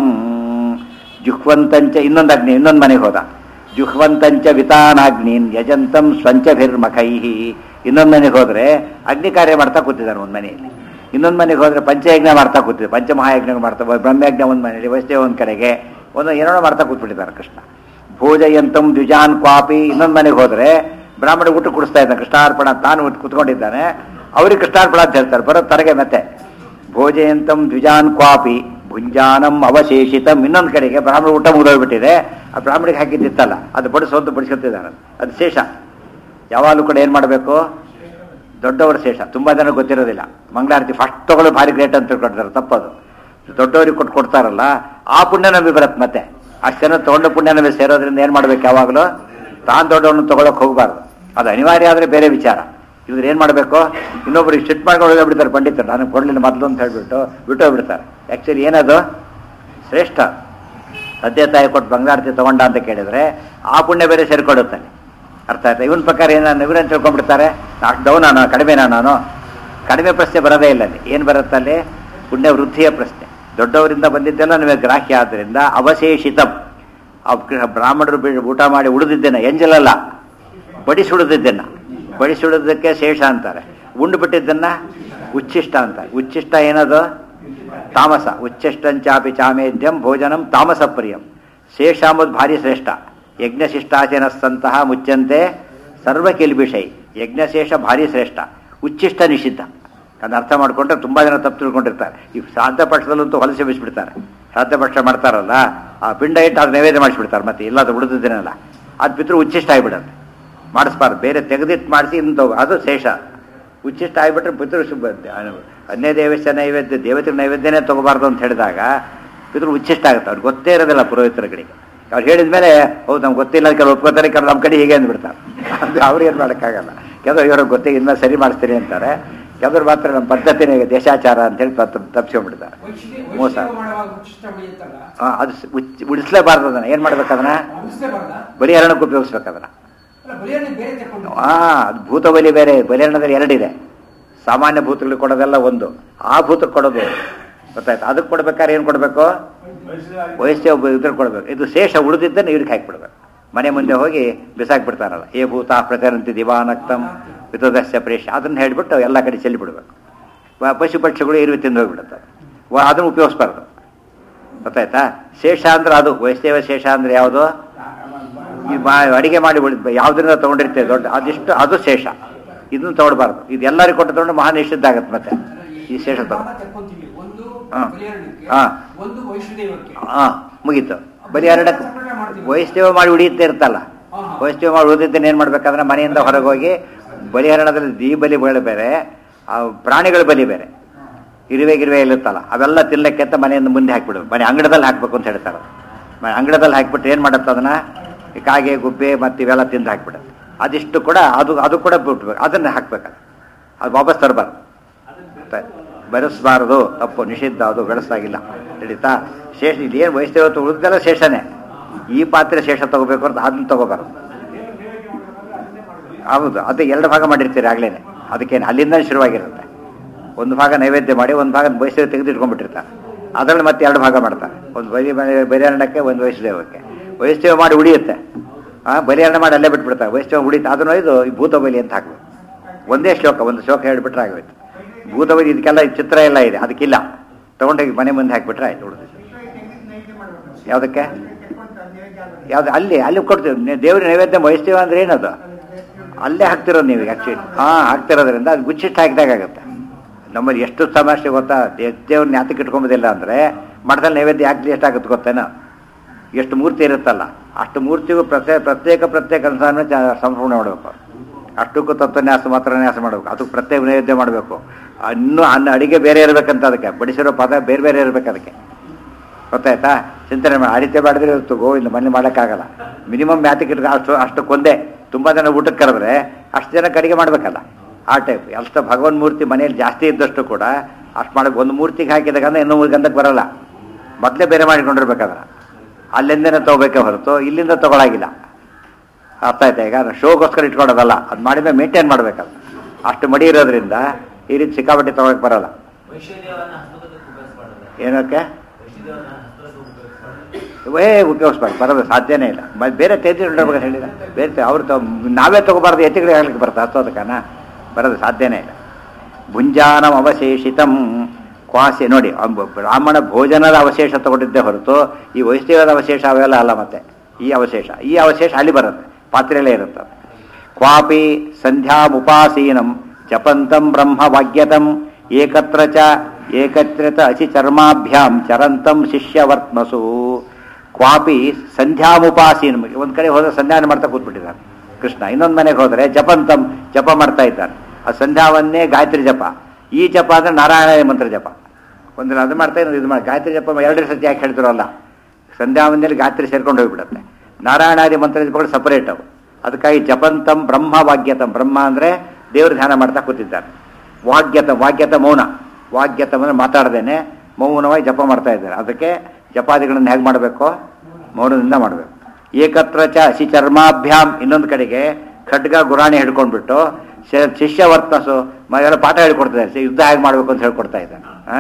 ಜುಹ್ವಂತಂಚ ಇನ್ನೊಂದು ಅಗ್ನಿ ಇನ್ನೊಂದು ಮನೆಗೆ ಹೋದ ಜುಹ್ವಂತಂಚ ವಿತಾನಾಗ್ನೀನ್ ಯಜಂತಂ ಸ್ವಂಚಭಿರ್ಮಖೈ ಇನ್ನೊಂದು ಮನೆಗೆ ಹೋದ್ರೆ ಅಗ್ನಿ ಕಾರ್ಯ ಮಾಡ್ತಾ ಕೂತಿದ್ದಾನೆ ಒಂದು ಮನೆಯಲ್ಲಿ ಇನ್ನೊಂದು ಮನೆಗೆ ಹೋದ್ರೆ ಪಂಚಯಜ್ಞ ಮಾಡ್ತಾ ಕೂತಿದ್ದೆ ಪಂಚಮಹಾಯಜ್ಞ ಮಾಡ್ತಾ ಬ್ರಹ್ಮಯಜ್ಞ ಒಂದು ಮನೆಯಲ್ಲಿ ವೈಷ್ಣವ ಒಂದು ಕಡೆಗೆ ಒಂದು ಏನೋ ಮಾಡ್ತಾ ಕೂತ್ಬಿಟ್ಟಿದ್ದಾರೆ ಕೃಷ್ಣ ಭೋಜಯಂತಂ ದ್ವಿಜಾನ್ ಕ್ವಾಪಿ ಇನ್ನೊಂದು ಮನೆಗೆ ಹೋದ್ರೆ ಬ್ರಾಹ್ಮಣ ಊಟ ಕುಡಿಸ್ತಾ ಇದ್ದಾನೆ ಕೃಷ್ಣಾರ್ಪಣ ತಾನು ಕುತ್ಕೊಂಡಿದ್ದಾನೆ ಅವ್ರಿಗೆ ಕೃಷ್ಣಾರ್ಪಣ ಅಂತ ಹೇಳ್ತಾರೆ ಬರೋ ತರಗೆ ಮತ್ತೆ ಭೋಜಯಂತಂ ದ್ವಿಜಾನ್ ಕ್ವಾಪಿ ಭುಂಜಾನಂ ಅವಶೇಷಿತಂ ಇನ್ನೊಂದು ಕಡೆಗೆ ಬ್ರಾಹ್ಮಣ ಊಟ ಮುಗಿದೋಗ್ಬಿಟ್ಟಿದೆ ಆ ಬ್ರಾಹ್ಮಣಿಗೆ ಹಾಕಿದ್ದಿತ್ತಲ್ಲ ಅದು ಬಡಿಸೋದು ಬಡಿಸ್ಕೊತಿದ್ದಾನೆ ಅದು ಶೇಷ ಯಾವಾಗಲೂ ಕೂಡ ಏನು ಮಾಡಬೇಕು ದೊಡ್ಡವರ ಶೇಷ ತುಂಬ ಜನ ಗೊತ್ತಿರೋದಿಲ್ಲ ಮಂಗಳಾರತಿ ಫಸ್ಟ್ ತಗೊಳ್ಳೋ ಭಾರಿ ಗ್ರೇಟ್ ಅಂತ ತಿಳ್ಕೊಳ್ತಾರೆ ತಪ್ಪದು ದೊಡ್ಡವರಿಗೆ ಕೊಟ್ಟು ಕೊಡ್ತಾರಲ್ಲ ಆ ಪುಣ್ಯ ನಮಗೆ ಬರುತ್ತೆ ಮತ್ತೆ ಅಷ್ಟು ಜನ ತಗೊಂಡ ಪುಣ್ಯ ನಮಗೆ ಸೇರೋದ್ರಿಂದ ಏನು ಮಾಡ್ಬೇಕು ಯಾವಾಗಲೂ ತಾನು ದೊಡ್ಡವನ್ನ ತಗೊಳಕ್ ಹೋಗಬಾರ್ದು ಅದು ಅನಿವಾರ್ಯ ಆದರೆ ಬೇರೆ ವಿಚಾರ ಇವ್ರು ಏನು ಮಾಡಬೇಕು ಇನ್ನೊಬ್ರಿಗೆ ಸಿಟ್ ಮಾಡ್ಕೊಂಡು ಹೋಗ್ಬಿಡ್ತಾರೆ ಪಂಡಿತರು ನನಗೆ ಕೊಡಲಿಲ್ಲ ಮೊದಲು ಅಂತ ಹೇಳ್ಬಿಟ್ಟು ಬಿಟ್ಟು ಹೋಗ್ಬಿಡ್ತಾರೆ ಆ್ಯಕ್ಚುಲಿ ಏನದು ಶ್ರೇಷ್ಠ ಸದ್ಯ ತಾಯಿ ಕೊಟ್ಟು ಬಂಗಾರತಿ ತಗೊಂಡ ಅಂತ ಕೇಳಿದ್ರೆ ಆ ಪುಣ್ಯ ಬೇರೆ ಸೇರ್ಕೊಡುತ್ತೆ ಅರ್ಥ ಆಯ್ತಾ ಇವನ್ ಪ್ರಕಾರ ಏನ ಇವರೇನು ತಿಳ್ಕೊಂಡ್ಬಿಡ್ತಾರೆ ಅಷ್ಟು ಡೌನ್ ನಾನು ಕಡಿಮೆನಾ ನಾನು ಕಡಿಮೆ ಪ್ರಶ್ನೆ ಬರೋದೇ ಇಲ್ಲ ಅಲ್ಲಿ ಏನು ಬರುತ್ತಲ್ಲಿ ಪುಣ್ಯ ವೃದ್ಧಿಯ ಪ್ರಶ್ನೆ ದೊಡ್ಡವರಿಂದ ಬಂದಿದ್ದೆಲ್ಲ ನಿಮಗೆ ಗ್ರಾಹ್ಯ ಆದ್ದರಿಂದ ಅವಶೇಷಿತಂ ಆ ಕೃ- ಬ್ರಾಹ್ಮಣರು ಬಿ- ಊಟ ಮಾಡಿ ಉಳಿದಿದ್ದೇನೆ ಎಂಜಲಲ್ಲ ಬಡಿಸುಳಿದಿದ್ದೇನ ಬಡಿಸುಳಿದಕ್ಕೆ ಶೇಷ ಅಂತಾರೆ ಉಂಡು ಬಿಟ್ಟಿದ್ದನ್ನ ಉಚ್ಚಿಷ್ಟ ಅಂತ ಉಚ್ಚಿಷ್ಟ ಏನದು ತಾಮಸ ಉಚ್ಚಿಷ್ಟಂಚಾಪಿ ಚಾಮೇದ್ಯಂ ಭೋಜನಂ ತಾಮಸ ಪ್ರಿಯಂ ಶೇಷ ಅಂಬುದು ಭಾರಿ ಶ್ರೇಷ್ಠ ಯಜ್ಞಶಿಷ್ಟಾಚನಸ್ಸಂತಹ ಮುಚ್ಚಂತೆ ಸರ್ವ ಕಿಲ್ಬಿಷೈ ಯಜ್ಞಶೇಷ ಭಾರಿ ಶ್ರೇಷ್ಠ ಉಚ್ಚಿಷ್ಟ ನಿಷಿದ್ಧ ಅದನ್ನ ಅರ್ಥ ಮಾಡ್ಕೊಂಡ್ರೆ ತುಂಬ ಜನ ತಪ್ಪು ತಿಳ್ಕೊಂಡಿರ್ತಾರೆ ಈ ಶ್ರಾದ್ದ ಪಕ್ಷದಲ್ಲಂತೂ ಹೊಲಸೆ ಬಿಡಿಸ್ಬಿಡ್ತಾರೆ ಶ್ರಾದ್ದ ಪಕ್ಷ ಮಾಡ್ತಾರಲ್ಲ ಆ ಪಿಂಡ ಇಟ್ಟು ಅದು ನೈವೇದ್ಯ ಮಾಡಿಸ್ಬಿಡ್ತಾರೆ ಮತ್ತೆ ಇಲ್ಲ ಅದು ಉಳಿದಿದ್ದೇನಲ್ಲ ಅದು ಬಿಟ್ಟರೆ ಉಚ್ಚಿಷ್ಟ ಆಗಿಬಿಡತ್ತೆ ಮಾಡಿಸ್ಬಾರ್ದು ಬೇರೆ ತೆಗೆದಿಟ್ಟು ಮಾಡಿಸಿ ಇಂತ ಅದು ಶೇಷ ಉಚ್ಚಿಷ್ಟ ಆಗಿಬಿಟ್ರೆ ಪಿತೃ ಶುಭ ಅನ್ಯ ದೇವಸ್ಯ ನೈವೇದ್ಯ ದೇವತೆಗಳ ನೈವೇದ್ಯನೇ ತಗೋಬಾರ್ದು ಅಂತ ಹೇಳಿದಾಗ ಪಿತೃ ಉಚ್ಚಿಷ್ಟ ಆಗುತ್ತೆ ಅವ್ರಿಗೆ ಗೊತ್ತೇ ಇರೋದಿಲ್ಲ ಪುರೋಹಿತರುಗಳಿಗೆ ಅವ್ರು ಹೇಳಿದ ಮೇಲೆ ಹೌದು ನಮ್ಗೆ ಗೊತ್ತಿಲ್ಲ ಕೆಲವು ಒಪ್ಕೋತಾರೆ ಕೆಲವು ನಮ್ಮ ಕಡೆ ಹೀಗೆ ಅಂದ್ಬಿಡ್ತಾರೆ ಅದು ಅವ್ರೇನು ಮಾಡೋಕ್ಕಾಗಲ್ಲ ಕೆಲವು ಇವ್ರಿಗೆ ಗೊತ್ತೇ ಇನ್ನು ಸರಿ ಮಾಡಿಸ್ತೀನಿ ಅಂತಾರೆ ಕೆಲವ್ರು ಮಾತ್ರ ನಮ್ಮ ಪದ್ಧತಿನೇ ದೇಶಾಚಾರ ಅಂತೇಳಿ ತಪ್ಪು ತಪ್ಪಿಸ್ಕೊಂಡ್ಬಿಡ್ತಾರೆ ವೈಷ್ಣವ ಮೋಸ ವೈಷ್ಣವ ಮಾಡುವಾಗ ಉಚ್ಚಿಷ್ಟ ಉಳಿಯುತ್ತಲ್ಲ ಆ, ಅದು ಸ್- ಉಚ್- ಉಳಿಸ್ಲೇಬಾರ್ದು ಅದನ್ನ ಏನು ಮಾಡ್ಬೇಕು ಅದನ್ನ ಮುಗಿಸ್ಲೇಬಾರ್ದ ಬಲಿಹರಣಕ್ಕೆ ಉಪಯೋಗಿಸ್ಬೇಕು ಅದನ್ನ ಅಲ್ಲ ಬಲಿಯನ್ನು ಬೇರೆ ತಕೊಂಡು ಆ ಅದು ಭೂತ ಬಲಿ ಬೇರೆ ಬಲಿಹರಣದಲ್ಲಿ ಎರಡಿದೆ ಸಾಮಾನ್ಯ ಭೂತಗಳಿಗೆ ಕೊಡೋದೆಲ್ಲ ಒಂದು ಆ ಭೂತಕ್ಕೆ ಕೊಡೋದು ಒಂದು. ಗೊತ್ತಾಯ್ತು ಅದಕ್ಕೆ ಕೊಡ್ಬೇಕಾದ್ರೆ ಏನು ಕೊಡಬೇಕು ವಯಸ್ಸು ಇದ್ರ ಕೊಡ್ಬೇಕು ಇದು ಶೇಷ ಉಳಿದಿದ್ದನ್ನು ಇವ್ರಿಗೆ ಹಾಕಿಬಿಡ್ಬೇಕು ಮನೆ ಮುಂದೆ ಹೋಗಿ ಬಿಸಾಕ್ಬಿಡ್ತಾರಲ್ಲ ಏ ಭೂತ ಪ್ರಚರಂತಿ ದಿವಾನಕ್ತಂ ವಿತೋದಸ್ಯ ಪ್ರೇಷ ಅದನ್ನು ಹೇಳಿಬಿಟ್ಟು ಎಲ್ಲ ಕಡೆ ಚೆಲ್ಲಿಬಿಡ್ಬೇಕು ವ- ಪಶು ಪಕ್ಷಿಗಳು ಇರುವೆ ತಿಂದು ಹೋಗ್ಬಿಡುತ್ತವೆ ವ- ಅದನ್ನು ಉಪಯೋಗಿಸ್ಬಾರ್ದು ಗೊತ್ತಾಯ್ತಾ ಶೇಷ ಅಂದ್ರೆ ಅದು ವೈಷ್ಣವ ಶೇಷ ಅಂದ್ರೆ ಯಾವುದು ಈ ಮಾ ಅಡಿಗೆ ಮಾಡಿ ಉಳಿದ ಯಾವ್ದನ್ನ ತಗೊಂಡಿರ್ತೇವೆ ದೊಡ್ಡ ಅದಿಷ್ಟು ಅದು ಶೇಷ ಇದನ್ನು ತಗೊಳ್ಬಾರ್ದು ಇದು ಎಲ್ಲರಿಗೂ ಕೊಟ್ಟು ತಗೊಂಡು ಮಹಾ ನಿಷಿದ್ಧ ಆಗತ್ತೆ ಮತ್ತೆ ಈ ಶೇಷ ತಗೊಂಡು ತಕ್ಕೊಂತೀವಿ ಒಂದು ಹಾ. ಬಲಿಹರಣಕ್ಕೆ ಹಾ. ಒಂದು ವೈಷ್ಣದೇವಕ್ಕೆ ಹಾ ಮುಗೀತು ಬರೀ ಎರಡಕ್ಕೆ ವೈಷ್ಣವ ಮಾಡಿ ಉಳಿಯುತ್ತೆ ಇರ್ತಲ್ಲ ಹಾ, ಹಾ. ವೈಷ್ಣವ ಮಾಡಿ ಉಳಿದಿದ್ದೇನೆ ಏನು ಮಾಡ್ಬೇಕಂದ್ರೆ ಮನೆಯಿಂದ ಹೊರಗೆ ಹೋಗಿ ಬಲಿಹರಣದಲ್ಲಿ ದಿ ಬಲಿ ಬಳಿ ಬೇರೆ ಆ ಪ್ರಾಣಿಗಳ ಬಲಿ ಬೇರೆ ಇರುವೆ ಗಿರುವೆ ಇರುತ್ತಲ್ಲ ಅವೆಲ್ಲ ತಿನ್ನಕ್ಕೆ ಅಂತ ಮನೆಯಿಂದ ಮುಂದೆ ಹಾಕ್ಬಿಡು ಮನೆ ಅಂಗಡದಲ್ಲಿ ಹಾಕ್ಬೇಕು ಅಂತ ಹೇಳ್ತಾರೆ ಮನೆ ಅಂಗಡದಲ್ಲಿ ಹಾಕ್ಬಿಟ್ಟು ಏನು ಮಾಡುತ್ತೆ ಅದನ್ನ ಈ ಕಾಗೆ ಗುಬ್ಬೆ ಮತ್ತು ಇವೆಲ್ಲ ತಿಂದು ಹಾಕ್ಬಿಡುತ್ತೆ ಅದಿಷ್ಟು ಕೂಡ ಅದು ಅದು ಕೂಡ ಬಿಟ್ಬೇಕು ಅದನ್ನ ಹಾಕ್ಬೇಕಲ್ಲ ಅದು ವಾಪಸ್ ತರಬಾರ್ದು ಬೆಳೆಸಬಾರದು ತಪ್ಪು ನಿಷಿದ್ಧ ಅದು ಬೆಳೆಸಾಗಿಲ್ಲ ನಡೀತಾ ಶೇಷ ಇದೇನು ವೈಷ್ಣವತ್ತು ಉಳಿದೆಲ್ಲ ಶೇಷನೇ ಈ ಪಾತ್ರೆ ಶೇಷ ತಗೋಬೇಕು ಅಂತ ಅದನ್ನ ತಗೋಬಾರ್ದು ಹೌದು ಅದು ಎರಡು ಭಾಗ ಮಾಡಿರ್ತೀರಿ ಆಗ್ಲೇನೆ ಅದಕ್ಕೇನು ಅಲ್ಲಿಂದ ಶುರುವಾಗಿರುತ್ತೆ ಒಂದು ಭಾಗ ನೈವೇದ್ಯ ಮಾಡಿ ಒಂದು ಭಾಗ ವೈಷ್ಣವ ತೆಗೆದು ಇಟ್ಕೊಂಡ್ಬಿಟ್ಟಿರ್ತಾರೆ ಅದರಲ್ಲಿ ಮತ್ತೆ ಎರಡು ಭಾಗ ಮಾಡ್ತಾರೆ ಒಂದು ಬಲಿ ಬಲಿಹರಣಕ್ಕೆ ಒಂದು ವೈಷ್ಣವಕ್ಕೆ ವೈಷ್ಣವ ಮಾಡಿ ಉಳಿಯುತ್ತೆ ಆ ಬಲಿಹರಣ ಮಾಡಿ ಅಲ್ಲೇ ಬಿಟ್ಬಿಡ್ತಾರೆ ವೈಷ್ಣವ ಉಳಿತು ಅದನ್ನು ಇದು ಈ ಭೂತ ಬಲಿ ಅಂತ ಹಾಕ್ಬೇಕು ಒಂದೇ ಶ್ಲೋಕ ಒಂದು ಶ್ಲೋಕ ಹೇಳಿಬಿಟ್ರೆ ಆಗೋಯ್ತು ಭೂತ ಬಲಿ ಇದಕ್ಕೆಲ್ಲ ಚಿತ್ರ ಎಲ್ಲ ಇದೆ ಅದಕ್ಕಿಲ್ಲ ತಗೊಂಡೋಗಿ ಮನೆ ಮುಂದೆ ಹಾಕಿಬಿಟ್ರೆ ಆಯ್ತು ಉಳಿದು ಯಾವುದಕ್ಕೆ ಯಾವ್ದು ಅಲ್ಲಿ ಅಲ್ಲಿ ಕೊಡ್ತೀವಿ ನೀವು ದೇವ್ರ ನೈವೇದ್ಯ ವಹಿಸ್ತೀವಿ ಅಂದ್ರೆ ಏನದು ಅಲ್ಲೇ ಹಾಕ್ತಿರೋದು ನೀವು ಆ್ಯಕ್ಚುಲಿ ಹಾಂ ಹಾಕ್ತಿರೋದ್ರಿಂದ ಅದು ಗುಚ್ಚಿಟ್ಟು ಹಾಕಿದಾಗುತ್ತೆ ನಮ್ಮಲ್ಲಿ ಎಷ್ಟು ಸಮಸ್ಯೆ ಗೊತ್ತಾ ದೇ- ದೇವ್ರನ್ನ ಯಾತಕ್ಕೆ ಇಟ್ಕೊಂಬೋದಿಲ್ಲ ಅಂದರೆ ಮಠದಲ್ಲಿ ನೈವೇದ್ಯ ಹಾಕ್ಲಿ ಎಷ್ಟಾಗುತ್ತೆ ಗೊತ್ತೇನೋ ಎಷ್ಟು ಮೂರ್ತಿ ಇರುತ್ತಲ್ಲ ಅಷ್ಟು ಮೂರ್ತಿಗೂ ಪ್ರತ್ಯೇಕ ಪ್ರತ್ಯೇಕ ಪ್ರತ್ಯೇಕ ಅನುಸಾರ ಸಂಪೂರ್ಣ ಮಾಡಬೇಕು ಅಷ್ಟಕ್ಕೂ ತತ್ವನ್ಯಾಸ ಮಾತ್ರ ನ್ಯಾಸ ಮಾಡಬೇಕು ಅದಕ್ಕೆ ಪ್ರತ್ಯೇಕ ನೈವೇದ್ಯ ಮಾಡಬೇಕು ಇನ್ನೂ ಅನ್ನ ಅಡಿಗೆ ಬೇರೆ ಇರಬೇಕಂತ ಅದಕ್ಕೆ ಬಡಿಸಿರೋ ಪದ ಬೇರೆ ಬೇರೆ ಇರಬೇಕು ಅದಕ್ಕೆ ಗೊತ್ತಾಯ್ತಾ ಚಿಂತನೆ ಮಾಡಿ ಅಡಿತೆ ಮಾಡಿದ್ರೆ ಇವತ್ತು ಗೋವಿಂದ ಮನೆ ಮಾಡೋಕ್ಕಾಗಲ್ಲ ಮಿನಿಮಮ್ ಯಾತಕ್ಕೆ ಇಟ್ಕೊ ಅಷ್ಟು ಅಷ್ಟಕ್ಕೊಂದೇ ತುಂಬ ಜನ ಊಟಕ್ಕೆ ಕರೆದ್ರೆ ಅಷ್ಟು ಜನಕ್ಕೆ ಅಡಿಗೆ ಮಾಡಬೇಕಲ್ಲ ಆ ಟೈಪ್ ಅಷ್ಟು ಭಗವನ್ ಮೂರ್ತಿ ಮನೆಯಲ್ಲಿ ಜಾಸ್ತಿ ಇದ್ದಷ್ಟು ಕೂಡ ಅಷ್ಟು ಮಾಡಬೇಕು ಒಂದು ಮೂರ್ತಿಗೆ ಹಾಕಿದಾಗ ಇನ್ನೂ ಮೂರು ಗಂಧಕ್ಕೆ ಬರಲ್ಲ ಮೊದಲೇ ಬೇರೆ ಮಾಡಿಕೊಂಡಿರ್ಬೇಕಾದ್ರೆ ಅಲ್ಲಿಂದನೇ ತೊಗೋಬೇಕೇ ಹೊರತು ಇಲ್ಲಿಂದ ತೊಗೊಳಾಗಿಲ್ಲ ಅರ್ಥ ಆಯ್ತಾ ಈಗ ಶೋಗೋಸ್ಕರ ಇಟ್ಕೊಳ್ಳೋದಲ್ಲ ಅದು ಮಾಡಿದ್ರೆ ಮೇಂಟೈನ್ ಮಾಡಬೇಕಲ್ಲ ಅಷ್ಟು ಮಡಿ ಇರೋದ್ರಿಂದ ಈ ರೀತಿ ಸಿಕ್ಕಾಪಟ್ಟೆ ತೊಗೊಳಕ್ಕೆ ಬರಲ್ಲ ವೈಶ್ವದೇವನ ಹಸ್ತಗತಕ್ಕೆ ಉಪಯೋಗಿಸ್ಬಾರ್ದು ಏನಕ್ಕೆ ವೈಶ್ವದೇವನ ಹಸ್ತಗತಕ್ಕೆ ಉಪಯೋಗಿಸ್ಬಾರ್ದು ವೇ ಉಪಯೋಗಿಸ್ಬಾರ್ದು ಬರೋದು ಸಾಧ್ಯನೇ ಇಲ್ಲ ಮ- ಬೇರೆ ತೆಗೆದು ಇಡಬೇಕು ಹೇಳಿದ ಬೇರೆ ತೆ- ಅವ್ರು ತ- ನಾವೇ ತಗೋಬಾರ್ದು ಎತ್ತಿಗೆ ಆಗ್ಲಿಕ್ಕೆ ಬರ್ತಾ ಹತ್ತೋದಕ್ಕನ ಬರೋದು ಸಾಧ್ಯನೇ ಇಲ್ಲ ಭುಂಜಾನಂ ಅವಶೇಷಿತಂ ಕ್ವಾಸಿ ನೋಡಿ ಅವ್ ಬ್ರಾಹ್ಮಣ ಭೋಜನದ ಅವಶೇಷ ತಗೊಂಡಿದ್ದೇ ಹೊರತು ಈ ವೈಷ್ಣವದ ಅವಶೇಷ ಅವೆಲ್ಲ ಅಲ್ಲ ಮತ್ತೆ ಈ ಅವಶೇಷ ಈ ಅವಶೇಷ ಅಲ್ಲಿ ಬರುತ್ತೆ ಪಾತ್ರೆಯಲ್ಲೇ ಇರುತ್ತೆ ಅದು. ಕ್ವಾಪಿ ಸಂಧ್ಯಾಮುಪಾಸೀನಂ ಜಪಂತಂ ಬ್ರಹ್ಮವಾಗ್ಯತಂ ಏಕತ್ರ ಚ ಏಕತ್ರಿತ ಅಚಿ ಚರ್ಮಾಭ್ಯಾಂ ಚರಂತಂ ಶಿಷ್ಯವರ್ತ್ಮಸು ಕ್ವಾಪಿ ಸಂಧ್ಯಾಮುಪಾಸೀನಂ ಒಂದು ಕಡೆ ಹೋದ್ರೆ ಸಂಧ್ಯಾನ ಮಾಡ್ತಾ ಕೂತ್ಬಿಟ್ಟಿದ್ದಾನೆ ಕೃಷ್ಣ ಇನ್ನೊಂದು ಮನೆಗೆ ಹೋದರೆ ಜಪಂತಂ ಜಪ ಮಾಡ್ತಾ ಇದ್ದಾನೆ ಆ ಸಂಧ್ಯಾವನ್ನೇ ಗಾಯತ್ರಿ ಜಪ ಈ ಜಪ ಅಂದ್ರೆ ನಾರಾಯಣ ಮಂತ್ರ ಜಪ ಒಂದು ಅದು ಮಾಡ್ತಾ ಇನ್ನೊಂದು ಇದು ಮಾಡಿ ಗಾಯತ್ರಿ ಜಪ ಎರಡು ಸತಿ ಯಾಕೆ ಹೇಳ್ತಿರೋಲ್ಲ ಸಂಧ್ಯಾವಂದಲ್ಲಿ ಗಾಯತ್ರಿ ಸೇರ್ಕೊಂಡು ಹೋಗ್ಬಿಡುತ್ತೆ ನಾರಾಯಣಾದಿ ಮಂತ್ರ ಜಪಗಳು ಸಪರೇಟ್ ಅವು ಅದಕ್ಕಾಗಿ ಜಪಂತಂ ಬ್ರಹ್ಮ ವಾಗ್ಯತಂ ಬ್ರಹ್ಮ ಅಂದರೆ ದೇವ್ರ ಧ್ಯಾನ ಮಾಡ್ತಾ ಕೂತಿದ್ದಾರೆ ವಾಗ್ಯತ ವಾಗ್ಯತ ಮೌನ ವಾಗ್ಯತ ಅಂದರೆ ಮಾತಾಡ್ದೇನೆ ಮೌನವಾಗಿ ಜಪ ಮಾಡ್ತಾ ಇದ್ದಾರೆ ಅದಕ್ಕೆ ಜಪಾದಿಗಳನ್ನು ಹೇಗೆ ಮಾಡಬೇಕು ಮೌನದಿಂದ ಮಾಡಬೇಕು ಏಕತ್ರ ಚ ಶಿ ಚರ್ಮಾಭ್ಯಾಮ್ ಇನ್ನೊಂದು ಕಡೆಗೆ ಖಡ್ಗ ಗುರಾಣಿ ಹಿಡ್ಕೊಂಡ್ಬಿಟ್ಟು ಶ- ಶಿಷ್ಯ ವರ್ತಸು ಮನೆಲ್ಲ ಪಾಠ ಹೇಳ್ಕೊಡ್ತಿದ್ದಾರೆ ಯುದ್ಧ ಹೇಗೆ ಮಾಡಬೇಕು ಅಂತ ಹೇಳ್ಕೊಡ್ತಾ ಇದ್ದಾನೆ ಆ?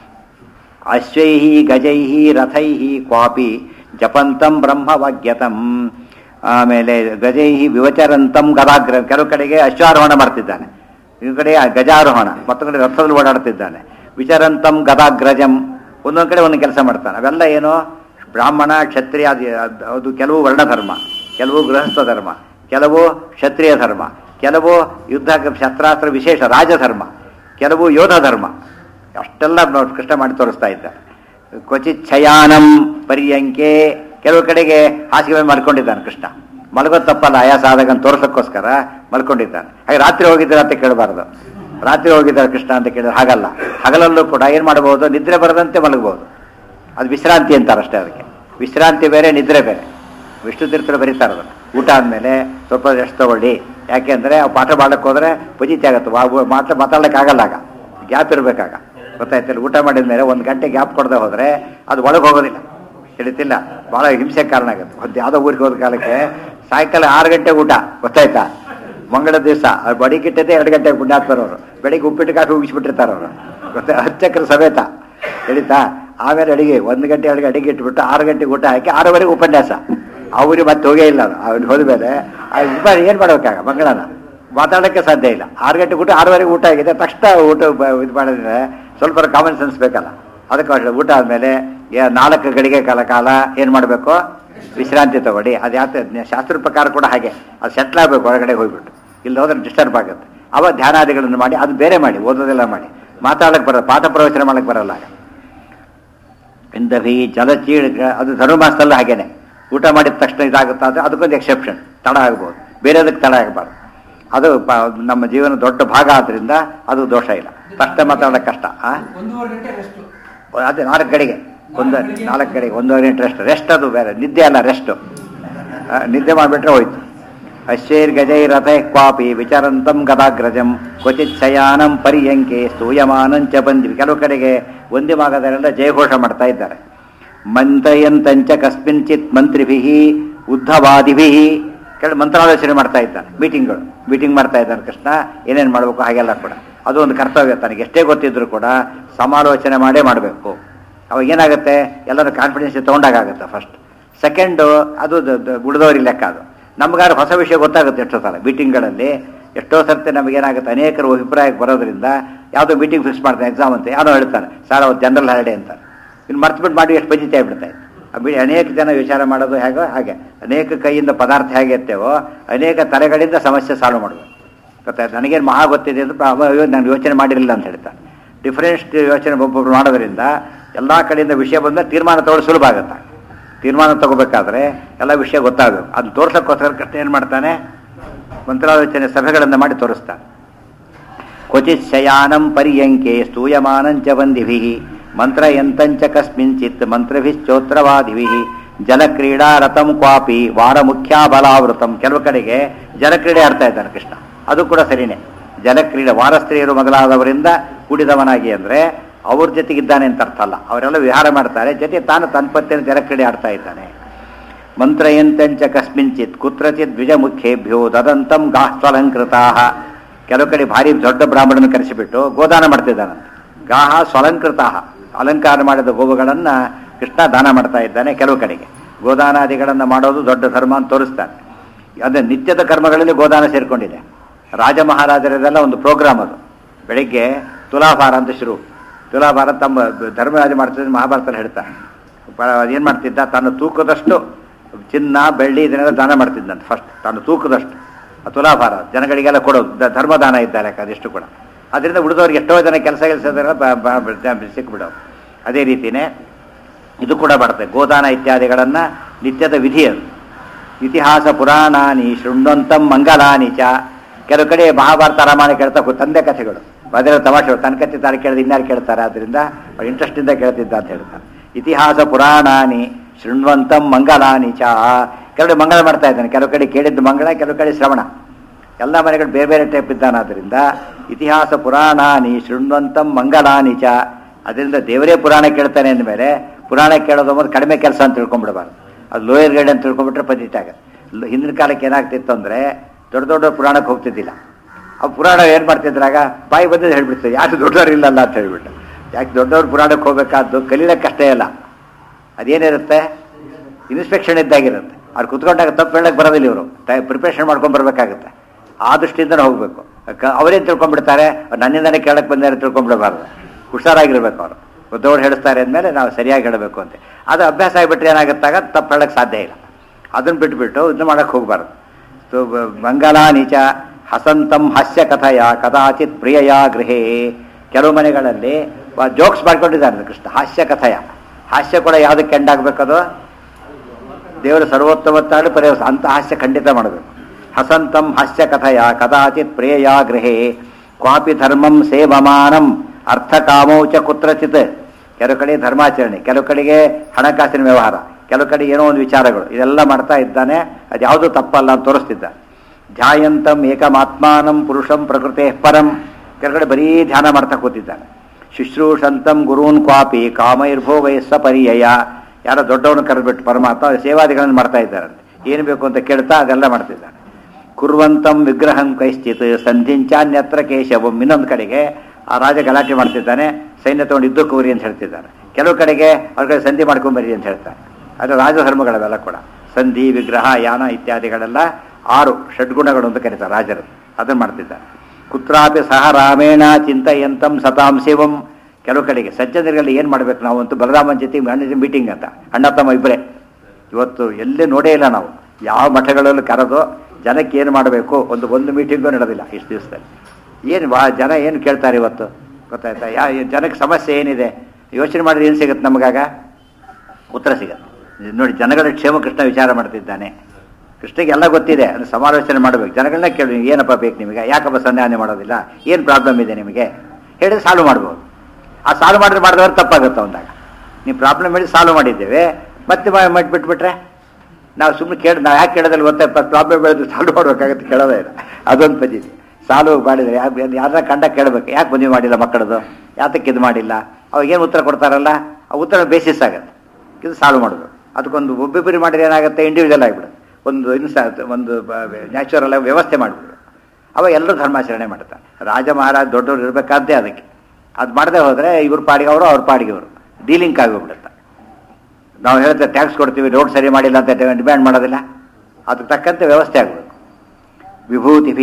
ಅಶ್ವೈ ಗಜೈ ರಥೈ ಕ್ವಾಪಿ ಜಪಂತಂ ಬ್ರಹ್ಮವಾಗ್ಯತಂ ಆಮೇಲೆ ಗಜೈ ವಿವಚರಂತಂ ಗದಾಗ್ರ ಕೆಲವು ಕಡೆಗೆ ಅಶ್ವಾರೋಹಣ ಮಾಡ್ತಿದ್ದಾನೆ ಈ ಕಡೆ ಗಜಾರೋಹಣ ಮತ್ತೊಂದು ಕಡೆ ರಥದಲ್ಲಿ ಓಡಾಡ್ತಿದ್ದಾನೆ ವಿಚರಂತಂ ಗದಾಗ್ರಜಂ ಒಂದೊಂದು ಕಡೆ ಒಂದೊಂದು ಕೆಲಸ ಮಾಡ್ತಾನೆ ಅವೆಲ್ಲ ಏನು ಬ್ರಾಹ್ಮಣ ಕ್ಷತ್ರಿಯ ಅದು- ಅದು- ಅದು ಕೆಲವು ವರ್ಣಧರ್ಮ ಕೆಲವು ಗೃಹಸ್ಥ ಧರ್ಮ ಕೆಲವು ಕ್ಷತ್ರಿಯ ಧರ್ಮ ಕೆಲವು ಯುದ್ಧ ಶಸ್ತ್ರಾಸ್ತ್ರ ವಿಶೇಷ ರಾಜಧರ್ಮ ಕೆಲವು ಯೋಧ ಧರ್ಮ ಅಷ್ಟೆಲ್ಲ ನಾವು ಕೃಷ್ಣ ಮಾಡಿ ತೋರಿಸ್ತಾ ಇದ್ದ ಕ್ವಚಿತ್ ಛಯಾನಂ ಪರ್ಯಂಕೆ ಕೆಲವು ಕಡೆಗೆ ಹಾಸಿಗೆ ಮೇಲೆ ಮಲ್ಕೊಂಡಿದ್ದಾನೆ ಕೃಷ್ಣ ಮಲಗೋದು ತಪ್ಪಲ್ಲ ಆಯಾಸ ಆದಾಗ ತೋರ್ಸಕ್ಕೋಸ್ಕರ ಮಲ್ಕೊಂಡಿದ್ದಾನೆ ಹಾಗೆ ರಾತ್ರಿ ಹೋಗಿದ್ದಾರೆ ಅಂತ ಕೇಳಬಾರ್ದು ರಾತ್ರಿ ಹೋಗಿದ್ದಾರೆ ಕೃಷ್ಣ ಅಂತ ಕೇಳಿದ್ರೆ ಹಾಗಲ್ಲ ಹಗಲಲ್ಲೂ ಕೂಡ ಏನು ಮಾಡಬಹುದು ನಿದ್ರೆ ಬರದಂತೆ ಮಲಗಬಹುದು ಅದು ವಿಶ್ರಾಂತಿ ಅಂತಾರೆ ಅಷ್ಟೇ ಅದಕ್ಕೆ ವಿಶ್ರಾಂತಿ ಬೇರೆ ನಿದ್ರೆ ಬೇರೆ ವಿಷ್ಣು ತೀರ್ಥರು ಬರೀತಾರೆ ಅದನ್ನು ಊಟ ಆದಮೇಲೆ ಸ್ವಲ್ಪ ರೆಸ್ಟ್ ತಗೊಳ್ಳಿ ಯಾಕೆಂದರೆ ಆ ಪಾಠ ಮಾಡಕ್ಕೆ ಹೋದರೆ ಪಜಿತಿ ಆಗುತ್ತೆ ವಾ- ಮಾತ್ರ ಮಾತಾಡಲಿಕ್ಕೆ ಆಗಲ್ಲ ಆಗ ಗ್ಯಾಪ್ ಇರಬೇಕಾಗ ಗೊತ್ತಾಯ್ತಲ್ಲ ಊಟ ಮಾಡಿದ ಮೇಲೆ ಒಂದು ಗಂಟೆ ಗ್ಯಾಪ್ ಕೊಡದೆ ಹೋದರೆ ಅದು ಒಳಗೆ ಹೋಗೋದಿಲ್ಲ ತಿಳಿತಿಲ್ಲ ಭಾಳ ಹಿಂಸೆ ಕಾರಣ ಆಗುತ್ತೆ ಒಂದು ಯಾವುದೋ ಊರಿಗೆ ಹೋದ ಕಾಲಕ್ಕೆ ಸಾಯಂಕಾಲ ಆರು ಗಂಟೆ ಊಟ ಗೊತ್ತಾಯ್ತಾ ಮಂಗಳ ದಿವಸ ಬಡಿಗಿಟ್ಟದೆ ಎರಡು ಗಂಟೆಗೆ ಪುಣ್ಯಾತ್ಮರು ಅವರು ಬೆಳಿಗ್ಗೆ ಉಪ್ಪಿಟ್ಟು ಕಾಫಿ ಉಗಿಸ್ಬಿಟ್ಟಿರ್ತಾರೆ ಅವರು ಗೊತ್ತಾ ಹಚ್ಚಕ್ರ ಸಮೇತ ತಿಳಿತಾ ಆಮೇಲೆ ಅಡಿಗೆ ಒಂದು ಗಂಟೆ ಅಡಿಗೆ ಅಡಿಗೆ ಇಟ್ಬಿಟ್ಟು ಆರು ಗಂಟೆಗೆ ಊಟ ಹಾಕಿ ಆರೂವರೆಗೆ ಉಪನ್ಯಾಸ ಅವ್ರಿಗೆ ಮತ್ತೆ ಹೋಗೇ ಇಲ್ಲ ಅದು ಅವ್ನು ಹೋದ್ಮೇಲೆ ಏನು ಮಾಡ್ಬೇಕಾಗ ಮಂಗಳನ ಮಾತಾಡೋಕ್ಕೆ ಸಾಧ್ಯ ಇಲ್ಲ ಆರು ಗಂಟೆ ಊಟ ಆರೂವರೆಗೆ ಊಟ ಆಗಿದೆ ತಕ್ಷಣ ಊಟ ಬ- ಇದು ಮಾಡಿದ್ರೆ ಸ್ವಲ್ಪ ಕಾಮನ್ ಸೆನ್ಸ್ ಬೇಕಲ್ಲ ಅದಕ್ಕೆ ಅಷ್ಟೇ ಊಟ ಆದಮೇಲೆ ನಾಲ್ಕು ಗಡಿಗೆ ಕಾಲ ಕಾಲ ಏನು ಮಾಡಬೇಕು ವಿಶ್ರಾಂತಿ ತಗೊಳ್ಳಿ ಅದು ಯಾತ ಶಾಸ್ತ್ರ ಪ್ರಕಾರ ಕೂಡ ಹಾಗೆ ಅದು ಸೆಟ್ಲ್ ಆಗಬೇಕು ಹೊರಗಡೆ ಹೋಗ್ಬಿಟ್ಟು ಇಲ್ಲಿ ಹೋದ್ರೆ ಡಿಸ್ಟರ್ಬ್ ಆಗುತ್ತೆ ಅವ ಧ್ಯಾನಾದಿಗಳನ್ನು ಮಾಡಿ ಅದು ಬೇರೆ ಮಾಡಿ ಓದೋದೆಲ್ಲ ಮಾಡಿ ಮಾತಾಡಕ್ಕೆ ಬರಲ್ಲ ಪಾಠ ಪ್ರವಚನ ಮಾಡಕ್ಕೆ ಬರಲ್ಲ ಆಗ ಇಂದಭಿ ಜಲಚೀಳ ಅದು ಧನುರ್ಮಾಸದಲ್ಲೂ ಹಾಗೇನೆ ಊಟ ಮಾಡಿದ ತಕ್ಷಣ ಇದಾಗುತ್ತಾ ಅಂದರೆ ಅದಕ್ಕೊಂದು ಎಕ್ಸೆಪ್ಷನ್ ತಡ ಆಗ್ಬೋದು ಬೇರೆದಕ್ಕೆ ತಡ ಆಗಬಾರ್ದು ಅದು ಪ- ನಮ್ಮ ಜೀವನ ದೊಡ್ಡ ಭಾಗ ಆದ್ರಿಂದ ಅದು ದೋಷ ಇಲ್ಲ ತಕ್ಷಣ ಮಾತಾಡೋಕ್ಕೆ ಕಷ್ಟ ಆ? ಒಂದೂವರೆ ಗಂಟೆ ರೆಸ್ಟ್ ಅದೇ ನಾಲ್ಕು ಕಡೆಗೆ ಒಂದು ನಾಲ್ಕು ಕಡೆಗೆ ಒಂದೂವರೆ ಗಂಟೆ ರೆಸ್ಟ್ ರೆಸ್ಟ್ ಅದು ಬೇರೆ ನಿದ್ದೆ ಅಲ್ಲ ರೆಸ್ಟು ನಿದ್ದೆ ಮಾಡಿಬಿಟ್ರೆ ಹೋಯ್ತು ಅಶ್ವೈರ್ ಗಜೈರಥ ಕ್ವಾಪಿ ವಿಚರಂತಂ ಗದಾಗ್ರಜಂ ಕ್ವಚಿತ್ ಶಯಾನಂ ಪರ್ಯಂಕೆ ಸ್ತೂಯಮಾನಂಚ ಬಂದ್ವಿ ಕೆಲವು ಕಡೆಗೆ ಒಂದೇ ಭಾಗದಲ್ಲೆಲ್ಲ ಜಯಘೋಷ ಮಾಡ್ತಾ ಇದ್ದಾರೆ ಮಂತ್ರಯಂತಂಚ ಕಸ್ಮಿಂಚಿತ್ ಮಂತ್ರಿಭಿ ಉದ್ಧವಾದಿಭಿ ಕೆಲ ಮಂತ್ರಾಲೋಚನೆ ಮಾಡ್ತಾ ಇದ್ದಾನೆ ಮೀಟಿಂಗ್ಗಳು ಮೀಟಿಂಗ್ ಮಾಡ್ತಾ ಇದ್ದಾನೆ ಕೃಷ್ಣ ಏನೇನು ಮಾಡಬೇಕು ಹಾಗೆಲ್ಲ ಕೂಡ ಅದು ಒಂದು ಕರ್ತವ್ಯ ತನಗೆ ಎಷ್ಟೇ ಗೊತ್ತಿದ್ರು ಕೂಡ ಸಮಾಲೋಚನೆ ಮಾಡೇ ಮಾಡಬೇಕು ಅವಾಗ ಏನಾಗುತ್ತೆ ಎಲ್ಲರೂ ಕಾನ್ಫಿಡೆನ್ಸ್ ತೊಗೊಂಡಾಗುತ್ತೆ ಫಸ್ಟ್ ಸೆಕೆಂಡು ಅದು ಉಳಿದವ್ರಿಗೆ ಲೆಕ್ಕ ಅದು ನಮಗಾರು ಹೊಸ ವಿಷಯ ಗೊತ್ತಾಗುತ್ತೆ ಎಷ್ಟೋ ಸಲ ಮೀಟಿಂಗ್ಗಳಲ್ಲಿ ಎಷ್ಟೋ ಸರ್ತಿ ನಮಗೇನಾಗುತ್ತೆ ಅನೇಕರು ಅಭಿಪ್ರಾಯಕ್ಕೆ ಬರೋದ್ರಿಂದ ಯಾವುದೋ ಮೀಟಿಂಗ್ ಫಿಕ್ಸ್ ಮಾಡ್ತಾನೆ ಎಕ್ಸಾಮ್ ಅಂತ ಯಾರೋ ಹೇಳ್ತಾನೆ ಸರ್ ಅವ್ರು ಜನರಲ್ ಹಾಲಿಡೇ ಅಂತ ಇನ್ನು ಮರ್ತ್ಬಿಟ್ಟು ಮಾಡಿ ಎಷ್ಟು ಪಜಿತಿ ಆಗ್ಬಿಡ್ತಾ ಅನೇಕ ಜನ ವಿಚಾರ ಮಾಡೋದು ಹೇಗೋ ಹಾಗೆ ಅನೇಕ ಕೈಯಿಂದ ಪದಾರ್ಥ ಹೇಗೆ ಎತ್ತೇವೋ ಅನೇಕ ತಲೆಗಳಿಂದ ಸಮಸ್ಯೆ ಸಾಲ್ವ್ ಮಾಡಬೇಕು ಗೊತ್ತಾಯ್ತು ನನಗೇನು ಮಹಾ ಗೊತ್ತಿದೆ ಅಂತ ನಾನು ಯೋಚನೆ ಮಾಡಿರಲಿಲ್ಲ ಅಂತ ಹೇಳ್ತಾನೆ ಡಿಫರೆನ್ಸ್ ಯೋಚನೆ ಒಬ್ಬೊಬ್ರು ಮಾಡೋದ್ರಿಂದ ಎಲ್ಲ ಕಡೆಯಿಂದ ವಿಷಯ ಬಂದ ತೀರ್ಮಾನ ತಗೊಳ್ಳೋ ಸುಲಭ ಆಗುತ್ತೆ ತೀರ್ಮಾನ ತಗೋಬೇಕಾದ್ರೆ ಎಲ್ಲ ವಿಷಯ ಗೊತ್ತಾಗಬೇಕು ಅದು ತೋರ್ಸೋಕ್ಕೋಸ್ಕರ ಕೃಷ್ಣ ಏನು ಮಾಡ್ತಾನೆ ಮಂತ್ರಾಲೋಚನೆ ಸಭೆಗಳನ್ನು ಮಾಡಿ ತೋರಿಸ್ತಾನೆ ಕ್ವಚಿತ್ ಶಯಾನಂ ಪರ್ಯಂಕೆ ಸ್ತೂಯಮಾನಂಚ ಬಂದಿಭಿ ಮಂತ್ರಯಂತಂಚ ಕಸ್ಮಿಂಚಿತ್ ಮಂತ್ರಭಿಶ್ಚೋತ್ರವಾದಿಭಿ ಜಲಕ್ರೀಡಾ ರಥಂ ಕ್ವಾಪಿ ವಾರ ಮುಖ್ಯಾಬಲಾವೃತಂ ಕೆಲವು ಕಡೆಗೆ ಜಲಕ್ರೀಡೆ ಆಡ್ತಾ ಇದ್ದಾನೆ ಕೃಷ್ಣ ಅದು ಕೂಡ ಸರಿನೇ ಜಲಕ್ರೀಡೆ ವಾರಸ್ತ್ರೀಯರು ಮೊದಲಾದವರಿಂದ ಕೂಡಿದವನಾಗಿ ಅಂದರೆ ಅವ್ರ ಜೊತೆಗಿದ್ದಾನೆ ಅಂತ ಅರ್ಥ ಅಲ್ಲ ಅವರೆಲ್ಲ ವಿಹಾರ ಮಾಡ್ತಾರೆ ಜೊತೆ ತಾನು ತನ್ನ ಪತ್ತಿನ ಜಲಕ್ರೀಡೆ ಆಡ್ತಾ ಇದ್ದಾನೆ ಮಂತ್ರಯಂತಂಚ ಕಸ್ಮಿಂಚಿತ್ ಕುತ್ರಚಿತ್ ದ್ವಿಜ ಮುಖ್ಯೇಭ್ಯೋ ದದಂತಂ ಗಾಹ್ಸ್ವಲಂಕೃತಾ ಕೆಲವು ಕಡೆ ಭಾರಿ ದೊಡ್ಡ ಬ್ರಾಹ್ಮಣನ ಕರೆಸಿಬಿಟ್ಟು ಗೋದಾನ ಮಾಡ್ತಿದ್ದಾನಂತೆ ಗಾಹ ಸ್ವಲಂಕೃತ ಅಲಂಕಾರ ಮಾಡಿದ ಗೋವುಗಳನ್ನು ಕೃಷ್ಣ ದಾನ ಮಾಡ್ತಾ ಇದ್ದಾನೆ ಕೆಲವು ಕಡೆಗೆ ಗೋದಾನಾದಿಗಳನ್ನು ಮಾಡೋದು ದೊಡ್ಡ ಧರ್ಮ ಅಂತ ತೋರಿಸ್ತಾನೆ ಅದೇ ನಿತ್ಯದ ಕರ್ಮಗಳಲ್ಲಿ ಗೋದಾನ ಸೇರಿಕೊಂಡಿದೆ ರಾಜ ಮಹಾರಾಜರದೆಲ್ಲ ಒಂದು ಪ್ರೋಗ್ರಾಮ್ ಅದು ಬೆಳಿಗ್ಗೆ ತುಲಾಭಾರ ಅಂತ ಶುರು ತುಲಾಭಾರ ತಮ್ಮ ಧರ್ಮರಾಜ ಮಾಡ್ತಿದ್ದ ಮಹಾಭಾರತದಲ್ಲಿ ಹೇಳ್ತಾರೆ ಏನು ಮಾಡ್ತಿದ್ದ ತನ್ನ ತೂಕದಷ್ಟು ಚಿನ್ನ ಬೆಳ್ಳಿ ಇದನ್ನೆಲ್ಲ ದಾನ ಮಾಡ್ತಿದ್ದಂತೆ ಫಸ್ಟ್ ತಾನು ತೂಕದಷ್ಟು ಆ ತುಲಾಭಾರ ಜನಗಳಿಗೆಲ್ಲ ಕೊಡೋದು ದ- ಧರ್ಮದಾನ ಇದ್ದಾರೆ ಅದೆಷ್ಟು ಕೂಡ ಅದರಿಂದ ಉಳಿದವ್ರಿಗೆ ಎಷ್ಟೋ ಜನ ಕೆಲಸ ಕೆಲಸದೆಲ್ಲ ಸಿಕ್ಬಿಡೋದು ಅದೇ ರೀತಿಯೇ ಇದು ಕೂಡ ಬರ್ತದೆ ಗೋದಾನ ಇತ್ಯಾದಿಗಳನ್ನು ನಿತ್ಯದ ವಿಧಿ ಅದು ಇತಿಹಾಸ ಪುರಾಣಾನಿ ಶೃಣ್ವಂತಂ ಮಂಗಲಾನಿ ಚ ಕೆಲವು ಕಡೆ ಮಹಾಭಾರತ ರಾಮಾಯಣ ಕೇಳ್ತಾ ಕೂ- ತಂದೆ ಕಥೆಗಳು ಅದರ ತಮಾಷೆ ತನ್ನ ಕಥೆ ತಾನು ಕೇಳಿದ ಇನ್ಯಾರು ಕೇಳ್ತಾರೆ ಅದರಿಂದ ಇಂಟ್ರೆಸ್ಟಿಂದ ಕೇಳ್ತಿದ್ದ ಅಂತ ಹೇಳ್ತಾರೆ ಇತಿಹಾಸ ಪುರಾಣಾನಿ ಶೃಣ್ವಂತಂ ಮಂಗಲಾನಿ ಚ ಕೆಲವು ಮಂಗಳ ಮಾಡ್ತಾ ಇದ್ದಾನೆ ಕೆಲವು ಕಡೆ ಕೇಳಿದ್ದು ಮಂಗಳ ಕೆಲವು ಕಡೆ ಶ್ರವಣ ಎಲ್ಲ ಮನೆಗಳು ಬೇರೆ ಬೇರೆ ಟೈಪ್ ಇದ್ದಾನಾದ್ರಿಂದ ಇತಿಹಾಸ ಪುರಾಣಾನಿ ಶೃಣ್ವಂತಂ ಮಂಗಲಾನಿ ಚ ಅದರಿಂದ ದೇವರೇ ಪುರಾಣ ಕೇಳ್ತಾನೆ ಅಂದಮೇಲೆ ಪುರಾಣ ಕೇಳೋದು ಮೊದಲು ಕಡಿಮೆ ಕೆಲಸ ಅಂತ ತಿಳ್ಕೊಂಡ್ಬಿಡಬಾರ್ದು ಅದು ಲೋಯರ್ ಗೈಡ್ ಅಂತ ತಿಳ್ಕೊಂಡ್ಬಿಟ್ರೆ ಪದ್ಧತಿ ಆಗುತ್ತೆ ಲ- ಹಿಂದಿನ ಕಾಲಕ್ಕೆ ಏನಾಗ್ತಿತ್ತು ಅಂದರೆ ದೊಡ್ಡ ದೊಡ್ಡ ಪುರಾಣಕ್ಕೆ ಹೋಗ್ತಿದ್ದಿಲ್ಲ ಆ ಪುರಾಣ ಏನು ಮಾಡ್ತಿದ್ರಾಗ ಬಾಯಿ ಬಂದಿದ್ದು ಹೇಳ್ಬಿಡ್ತಾರೆ ಯಾರು ದೊಡ್ಡವ್ರು ಇಲ್ಲಲ್ಲ ಅಂತ ಹೇಳ್ಬಿಟ್ಟು ಯಾಕೆ ದೊಡ್ಡವ್ರು ಪುರಾಣಕ್ಕೆ ಹೋಗ್ಬೇಕಾದ್ದು ಕಲೀಲಕ್ಕೆ ಕಷ್ಟ ಇಲ್ಲ ಅದೇನಿರುತ್ತೆ ಇನ್ಸ್ಪೆಕ್ಷನ್ ಇದ್ದಾಗಿರುತ್ತೆ ಅವ್ರು ಕುತ್ಕೊಂಡಾಗ ತಪ್ಪು ಹೇಳಕ್ಕೆ ಬರೋದಿಲ್ಲ ಇವರು ಪ್ರಿಪ್ರೇಷನ್ ಮಾಡ್ಕೊಂಡು ಬರಬೇಕಾಗುತ್ತೆ ಆ ದೃಷ್ಟಿಯಿಂದನೇ ಹೋಗಬೇಕು ಕ- ಅವರೇನು ತಿಳ್ಕೊಂಡ್ಬಿಡ್ತಾರೆ ನನ್ನಿಂದನೇ ಕೇಳಕ್ಕೆ ಬಂದಾರೆ ತಿಳ್ಕೊಂಡ್ಬಿಡಬಾರ್ದು ಹುಷಾರಾಗಿರ್ಬೇಕು ಅವರು ದೊಡ್ಡವ್ರು ಹೇಳಿಸ್ತಾರೆ ಅಂದಮೇಲೆ ನಾವು ಸರಿಯಾಗಿ ಹೇಳಬೇಕು ಅಂತ ಅದು ಅಭ್ಯಾಸ ಆಗಿಬಿಟ್ರೆ ಏನಾಗುತ್ತಾಗ ತಪ್ಪು ಹೇಳಕ್ಕೆ ಸಾಧ್ಯ ಇಲ್ಲ ಅದನ್ನು ಬಿಟ್ಬಿಟ್ಟು ಇದನ್ನ ಮಾಡಕ್ಕೆ ಹೋಗಬಾರ್ದು ಸೊ ಮಂಗಲಾನಿಚ ಹಸಂತಂ ಹಾಸ್ಯ ಕಥೆಯ ಕದಾಚಿತ್ ಪ್ರಿಯಯ ಗೃಹೇ ಕೆಲವು ಮನೆಗಳಲ್ಲಿ ಜೋಕ್ಸ್ ಮಾಡ್ಕೊಂಡಿದ್ದಾರೆ ಕೃಷ್ಣ ಹಾಸ್ಯ ಕಥೆಯ ಹಾಸ್ಯ ಕೂಡ ಯಾವುದಕ್ಕೆ ಎಂಡಾಗಬೇಕದು ದೇವರ ಸರ್ವೋತ್ತಮತ್ತಾಳು ಪರಿಹಾಸ ಅಂತ ಹಾಸ್ಯ ಖಂಡಿತ ಮಾಡಬೇಕು ಹಸಂತಂ ಹಾಸ್ಯ ಕಥೆಯ ಕದಾಚಿತ್ ಪ್ರೇಯ ಗೃಹೇ ಕ್ವಾಪಿ ಧರ್ಮಂ ಸೇವಮಾನಂ ಅರ್ಥಕಾಮೌ ಚ ಕುತ್ರಚಿತ್ ಕೆಲವು ಕಡೆ ಧರ್ಮಾಚರಣೆ ಕೆಲವು ಕಡೆಗೆ ಹಣಕಾಸಿನ ವ್ಯವಹಾರ ಕೆಲವು ಕಡೆ ಏನೋ ಒಂದು ವಿಚಾರಗಳು ಇದೆಲ್ಲ ಮಾಡ್ತಾ ಇದ್ದಾನೆ ಅದು ಯಾವುದೂ ತಪ್ಪಲ್ಲ ಅಂತ ತೋರಿಸ್ತಿದ್ದ ಧ್ಯಾಯಂತಂ ಏಕಮಾತ್ಮಾನಂ ಪುರುಷಂ ಪ್ರಕೃತೆ ಪರಂ ಕೆಲವು ಕಡೆ ಬರೀ ಧ್ಯಾನ ಮಾಡ್ತಾ ಕೂತಿದ್ದಾನೆ ಶುಶ್ರೂಷಂತಂ ಗುರೂನ್ ಕ್ವಾಪಿ ಕಾಮೈರ್ಭೋ ವಯಸ್ಸ ಪರ್ಯಯ ಯಾರೋ ದೊಡ್ಡವನು ಕರೆದ್ಬಿಟ್ಟು ಪರಮಾತ್ಮ ಸೇವಾದಿಗಳನ್ನು ಮಾಡ್ತಾ ಇದ್ದಾರಂತೆ ಏನು ಬೇಕು ಅಂತ ಕೇಳ್ತಾ ಅದೆಲ್ಲ ಮಾಡ್ತಿದ್ದಾನೆ ಕುರ್ವಂತಂ ವಿಗ್ರಹಂ ಕೈಶ್ಚಿತ್ ಸಂಧಿಂಚಾನ್ಯತ್ರ ಕೇಶವಂ ಇನ್ನೊಂದು ಕಡೆಗೆ ಆ ರಾಜ ಗಲಾಟೆ ಮಾಡ್ತಿದ್ದಾನೆ ಸೈನ್ಯ ತಗೊಂಡು ಯುದ್ಧಕ್ಕೆ ಹೋಗ್ರಿ ಅಂತ ಹೇಳ್ತಿದ್ದಾನೆ ಕೆಲವು ಕಡೆಗೆ ಅವ್ರ ಕಡೆ ಸಂಧಿ ಮಾಡ್ಕೊಂಬರ್ರಿ ಅಂತ ಹೇಳ್ತಾರೆ ಅದು ರಾಜಧರ್ಮಗಳವೆಲ್ಲ ಕೂಡ ಸಂಧಿ ವಿಗ್ರಹ ಯಾನ ಇತ್ಯಾದಿಗಳೆಲ್ಲ ಆರು ಷಡ್ಗುಣಗಳು ಅಂತ ಕರೀತಾರೆ ರಾಜರು ಅದನ್ನು ಮಾಡ್ತಿದ್ದಾರೆ ಕುತ್ರಾಪಿ ಸಹ ರಾಮೇಣ ಚಿಂತಯಂತಂ ಸತಾಂ ಶಿವಂ ಕೆಲವು ಕಡೆಗೆ ಸಜ್ಜನರಲ್ಲಿ ಏನು ಮಾಡ್ಬೇಕು ನಾವು ಅಂತೂ ಬಲರಾಮನ ಜೊತೆ ಅಣ್ಣ ಮೀಟಿಂಗ್ ಅಂತ ಅಣ್ಣ ತಮ್ಮ ಇಬ್ಬರೇ ಇವತ್ತು ಎಲ್ಲೇ ನೋಡೇ ಇಲ್ಲ ನಾವು ಯಾವ ಮಠಗಳಲ್ಲೂ ಕರೆದು ಜನಕ್ಕೆ ಏನು ಮಾಡಬೇಕು ಒಂದು ಒಂದು ಮೀಟಿಂಗು ನಡೆದಿಲ್ಲ ಇಷ್ಟು ದಿವಸದಲ್ಲಿ ಏನು ವಾ ಜನ ಏನು ಕೇಳ್ತಾರೆ ಇವತ್ತು ಗೊತ್ತಾಯ್ತಾ ಯಾ ಜನಕ್ಕೆ ಸಮಸ್ಯೆ ಏನಿದೆ ಯೋಚನೆ ಮಾಡಿದ್ರೆ ಏನು ಸಿಗುತ್ತೆ ನಮಗಾಗ ಉತ್ತರ ಸಿಗುತ್ತೆ ಇದು ನೋಡಿ ಜನಗಳ ಕ್ಷೇಮ ಕೃಷ್ಣ ವಿಚಾರ ಮಾಡ್ತಿದ್ದಾನೆ ಕೃಷ್ಣಗೆ ಎಲ್ಲ ಗೊತ್ತಿದೆ ಅದು ಸಮಾಲೋಚನೆ ಮಾಡಬೇಕು ಜನಗಳನ್ನ ಕೇಳಿ ಏನಪ್ಪ ಬೇಕು ನಿಮಗೆ ಯಾಕಪ್ಪ ಸಂಧಾನ ಮಾಡೋದಿಲ್ಲ ಏನು ಪ್ರಾಬ್ಲಮ್ ಇದೆ ನಿಮಗೆ ಹೇಳಿದ್ರೆ ಸಾಲ್ವ್ ಮಾಡ್ಬೋದು ಆ ಸಾಲ್ವ್ ಮಾಡಿದ್ರೆ ಮಾಡಿದವ್ರು ತಪ್ಪಾಗುತ್ತೆ ಅಂದಾಗ ನೀವು ಪ್ರಾಬ್ಲಮ್ ಹೇಳಿ ಸಾಲ್ವ್ ಮಾಡಿದ್ದೇವೆ ಮತ್ತೆ ಮಾ- ಮಾಡಿ ಬಿಟ್ಬಿಟ್ರೆ ನಾವು ಸುಮ್ಮನೆ ಕೇಳಿ ನಾವು ಯಾಕೆ ಕೇಳೋದಿಲ್ಲ ಗೊತ್ತಾ ಪ್ರಾಬ್ಲಮ್ ಹೇಳಿದ್ರೆ ಸಾಲ್ವ್ ಮಾಡ್ಬೇಕಾಗತ್ತೆ ಕೇಳೋದೇ ಇಲ್ಲ ಅದೊಂದು ಪದ್ಧತಿ ಸಾಲ್ವ್ ಮಾಡಿದ್ರೆ ಯಾರನ್ನ ಕಂಡ ಕೇಳಬೇಕು ಯಾಕೆ ಮದುವೆ ಮಾಡಿಲ್ಲ ಮಕ್ಕಳದು ಯಾತಕ್ಕೆ ಇದು ಮಾಡಿಲ್ಲ ಅವಾಗ ಏನು ಉತ್ತರ ಕೊಡ್ತಾರಲ್ಲ ಆ ಉತ್ತರ ಬೇಸಿಸ್ ಆಗುತ್ತೆ ಇದು ಸಾಲ್ವ್ ಮಾಡಬೇಕು ಅದಕ್ಕೊಂದು ಒಬ್ಬೊಬ್ಬರು ಮಾಡಿದ್ರೆ ಏನಾಗುತ್ತೆ ಇಂಡಿವಿಜುವಲ್ ಆಗಿಬಿಡುತ್ತೆ ಒಂದು ಇನ್ಸ ಒಂದು ನ್ಯಾಚುರಲ್ ಆಗಿ ವ್ಯವಸ್ಥೆ ಮಾಡಿಬಿಡು ಅವಾಗ ಎಲ್ಲರೂ ಧರ್ಮಾಚರಣೆ ಮಾಡ್ತಾರೆ ರಾಜ ಮಹಾರಾಜ ದೊಡ್ಡವರು ಇರಬೇಕಾದ್ದೇ ಅದಕ್ಕೆ ಅದು ಮಾಡದೆ ಹೋದರೆ ಇವ್ರ ಪಾಡಿಗೆ ಅವರು ಅವ್ರ ಪಾಡಿಗೆ ಅವರು ಡೀಲಿಂಗ್ ಆಗೋಗ್ಬಿಡುತ್ತೆ ನಾವು ಹೇಳ್ತೇವೆ ಟ್ಯಾಕ್ಸ್ ಕೊಡ್ತೀವಿ ರೋಡ್ ಸರಿ ಮಾಡಿಲ್ಲ ಅಂತ ಡಿಮ್ಯಾಂಡ್ ಮಾಡೋದಿಲ್ಲ ಅದಕ್ಕೆ ತಕ್ಕಂತೆ ವ್ಯವಸ್ಥೆ ಆಗಬೇಕು ವಿಭೂತಿಭಿ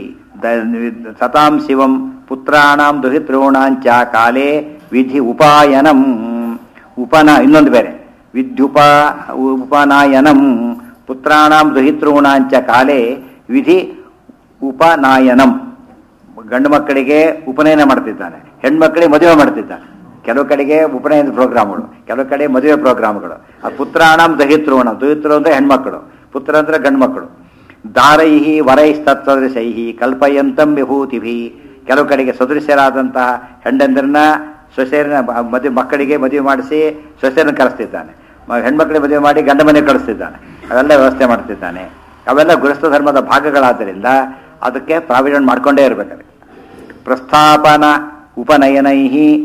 ಸತಾಂ ಶಿವಂ ಪುತ್ರಾಣಾಂ ದುಹಿತೃಣಾಂಚ ಕಾಲೇ ವಿಧಿ ಉಪಾಯನಂ ಉಪನ ಇನ್ನೊಂದು ಬೇರೆ ವಿದ್ಯುಪ ಉಪನಾಯನಂ ಪುತ್ರಾಣಾಂ ದುಹಿತೃಣಾಂಚ ಕಾಲೇ ವಿಧಿ ಉಪನಾಯನಂ ಗಂಡು ಮಕ್ಕಳಿಗೆ ಉಪನಯನ ಮಾಡ್ತಿದ್ದಾನೆ ಹೆಣ್ಮಕ್ಕಳಿಗೆ ಮದುವೆ ಮಾಡ್ತಿದ್ದಾನೆ ಕೆಲವು ಕಡೆಗೆ ಉಪನಯನದ ಪ್ರೋಗ್ರಾಮ್ಗಳು ಕೆಲವು ಕಡೆ ಮದುವೆ ಪ್ರೋಗ್ರಾಮ್ಗಳು ಆ ಪುತ್ರಾಣಂ ದಹಿತೃಣ ದಹಿತೃ ಅಂದ್ರೆ ಹೆಣ್ಮಕ್ಕಳು ಪುತ್ರ ಅಂದ್ರೆ ಗಂಡು ಮಕ್ಕಳು ದಾರೈಹಿ ವರೈಸ್ತತ್ಸದೃಶೈಹಿ ಕಲ್ಪಯಂತಂ ವಿಭೂತಿಭಿ ಕೆಲವು ಕಡೆಗೆ ಸದೃಶ್ಯರಾದಂತಹ ಹೆಂಡಂದ್ರನ್ನ ಸೊಸೆಯರನ್ನ ಬ- ಮದುವೆ ಮಕ್ಕಳಿಗೆ ಮದುವೆ ಮಾಡಿಸಿ ಸೊಸೆಯರನ್ನ ಕರೆಸ್ತಿದ್ದಾನೆ ಮ- ಹೆಣ್ಮಕ್ಳಿಗೆ ಮದುವೆ ಮಾಡಿ ಗಂಡ ಮನೆ ಕಳಿಸ್ತಿದ್ದಾನೆ ಅವೆಲ್ಲ ವ್ಯವಸ್ಥೆ ಮಾಡ್ತಿದ್ದಾನೆ ಅವೆಲ್ಲ ಗೃಹಸ್ಥ ಧರ್ಮದ ಭಾಗಗಳಾದ್ದರಿಂದ ಅದಕ್ಕೆ ಪ್ರಾವಿಷನ್ ಮಾಡ್ಕೊಂಡೇ ಇರಬೇಕು ಪ್ರಸ್ಥಾಪನ ಉಪನಯನೈ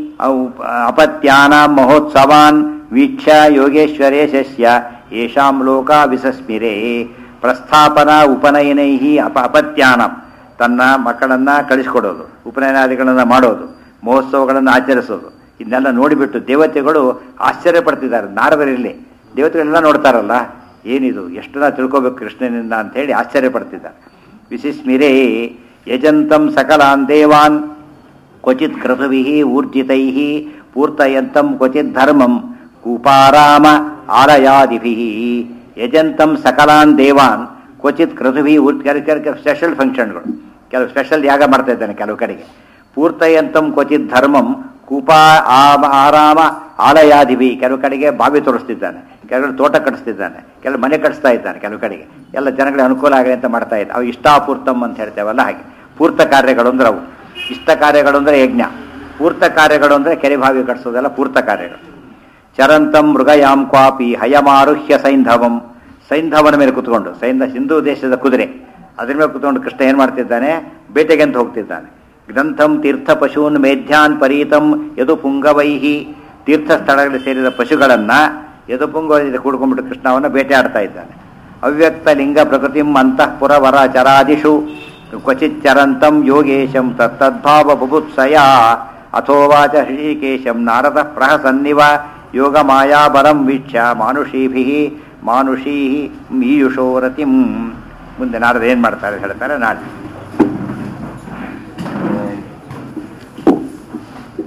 ಅಪತ್ಯಾನ ಮಹೋತ್ಸವಾನ್ ವೀಕ್ಷ್ಯ ಯೋಗೇಶ್ವರೇಶಸ್ಯ ಯೇಷಾಂ ಲೋಕ ವಿಸಸ್ಮಿರೇ ಪ್ರಸ್ಥಾಪನ ಉಪನಯನೈ ಅಪ ಅಪತ್ಯಾನ ತನ್ನ ಮಕ್ಕಳನ್ನ ಕಳಿಸ್ಕೊಡೋದು ಉಪನಯನಾದಿಗಳನ್ನು ಮಾಡೋದು ಮಹೋತ್ಸವಗಳನ್ನು ಆಚರಿಸೋದು ಇದನ್ನೆಲ್ಲ ನೋಡಿಬಿಟ್ಟು ದೇವತೆಗಳು ಆಶ್ಚರ್ಯ ಪಡ್ತಿದ್ದಾರೆ ನಾರದರಿಲ್ಲಿ ದೇವತೆಗಳೆಲ್ಲ ನೋಡ್ತಾರಲ್ಲ ಏನಿದು ಎಷ್ಟು ನಾ ತಿಳ್ಕೊಬೇಕು ಕೃಷ್ಣನಿಂದ ಅಂತ ಹೇಳಿ ಆಶ್ಚರ್ಯ ಪಡ್ತಿದ್ದಾರೆ ವಿಶಿಸ್ಮಿರೇ ಯಜಂತಂ ಸಕಲಾನ್ ದೇವಾನ್ ಕ್ವಚಿತ್ ಕ್ರತುಭಿ ಊರ್ಜಿತೈ ಪೂರ್ತಯಂತಂ ಕ್ವಚಿತ್ ಧರ್ಮಂ ಕೂಪಾರಾಮ ಆಲಯಾದಿಭಿ ಯಜಂತಂ ಸಕಲಾನ್ ದೇವಾನ್ ಕ್ವಚಿತ್ ಕ್ರತುಭಿ ಊರ್ಜಿ ಕೆಲವು ಸ್ಪೆಷಲ್ ಫಂಕ್ಷನ್ಗಳು ಕೆಲವು ಸ್ಪೆಷಲ್ ಯಾಗ ಮಾಡ್ತಾ ಇದ್ದಾನೆ ಕೆಲವು ಕಡೆಗೆ ಪೂರ್ತಯಂತಂ ಕ್ವಚಿತ್ ಧರ್ಮಂ ಕೂಪ ಆಮ ಆರಾಮ ಆಲಯಾದಿಭಿ ಕೆಲವು ಕಡೆಗೆ ಬಾವಿ ತೋರಿಸ್ತಿದ್ದಾನೆ ಕೆಲವು ತೋಟ ಕಟ್ಟಿಸ್ತಿದ್ದಾನೆ ಕೆಲವು ಮನೆ ಕಟ್ಟಿಸ್ತಾ ಇದ್ದಾನೆ ಕೆಲವು ಕಡೆಗೆ ಎಲ್ಲ ಜನಗಳಿಗೆ ಅನುಕೂಲ ಆಗಲಿ ಅಂತ ಮಾಡ್ತಾ ಇದ್ದ ಅವು ಇಷ್ಟಾಪೂರ್ತಂ ಅಂತ ಹೇಳ್ತೇವಲ್ಲ ಹಾಗೆ ಪೂರ್ತ ಕಾರ್ಯಗಳು ಅಂದ್ರೆ ಅವು ಇಷ್ಟ ಕಾರ್ಯಗಳು ಅಂದ್ರೆ ಯಜ್ಞ ಪೂರ್ತ ಕಾರ್ಯಗಳು ಅಂದ್ರೆ ಕೆರೆ ಬಾವಿ ಕಟ್ಟಿಸೋದೆಲ್ಲ ಪೂರ್ತ ಕಾರ್ಯಗಳು ಚರಂತಂ ಮೃಗಯಾಂ ಕ್ವಾಪಿ ಹಯಮಾರುಹ್ಯ ಸೈಂಧವಂ ಸೈಂಧವನ ಮೇಲೆ ಕುತ್ಕೊಂಡು ಸೈಂಧ ಹಿಂದೂ ದೇಶದ ಕುದುರೆ ಅದ್ರ ಮೇಲೆ ಕುತ್ಕೊಂಡು ಕೃಷ್ಣ ಏನ್ ಮಾಡ್ತಿದ್ದಾನೆ ಬೇಟೆಗೆ ಅಂತ ಹೋಗ್ತಿದ್ದಾನೆ ಗ್ರಂಥಂ ತೀರ್ಥ ಪಶೂನ್ ಮೇಧ್ಯಾನ್ ಪರೀತಂ ಯದು ಪುಂಗವೈಹಿ ತೀರ್ಥ ಸ್ಥಳಗಳಲ್ಲಿ ಸೇರಿದ ಪಶುಗಳನ್ನ ಯದು ಪುಂಗವೈದ ಕೂಡ್ಕೊಂಡ್ಬಿಟ್ಟು ಕೃಷ್ಣವನ್ನ ಬೇಟೆ ಆಡ್ತಾ ಇದ್ದಾನೆ ಅವ್ಯಕ್ತ ಲಿಂಗ ಪ್ರಕೃತಿಂ ಅಂತಃಪುರ ವರ ಚರಾದಿಷು ಕ್ವಚಿಚ್ಚರಂತಂ ಯೋಗೇಶಂ ತತ್ತದ್ಭಾವ ಬುಭುತ್ಸಯ ಅಥೋವಾಚ ಹೃಷಿಕೇಶಂ ನಾರದ ಪ್ರಹಸನ್ನಿವ ಯೋಗ ಮಾಯಾಬರಂ ವೀಕ್ಷ್ಯ ಮಾನುಷೀಭಿ ಮಾನುಷೀ ಈಯುಷೋ ರತಿಂ ಮುಂದೆ ನಾರದ ಏನ್ ಮಾಡ್ತಾರೆ ಹೇಳ್ತಾರೆ ನಾಳೆ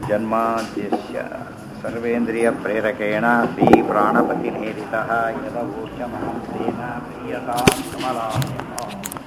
ಜನ್ಮಾದ್ಯಸ್ಯ ಸರ್ವೇಂದ್ರಿಯಪ್ರೇರಕೇಣ ಶ್ರೀಪ್ರಾಣಪತಿನೇರಿತः ಯದವೋಚಮಹಂಸೇನ ಪ್ರೀಯತಾಂ ಕಮಲಾಲಯः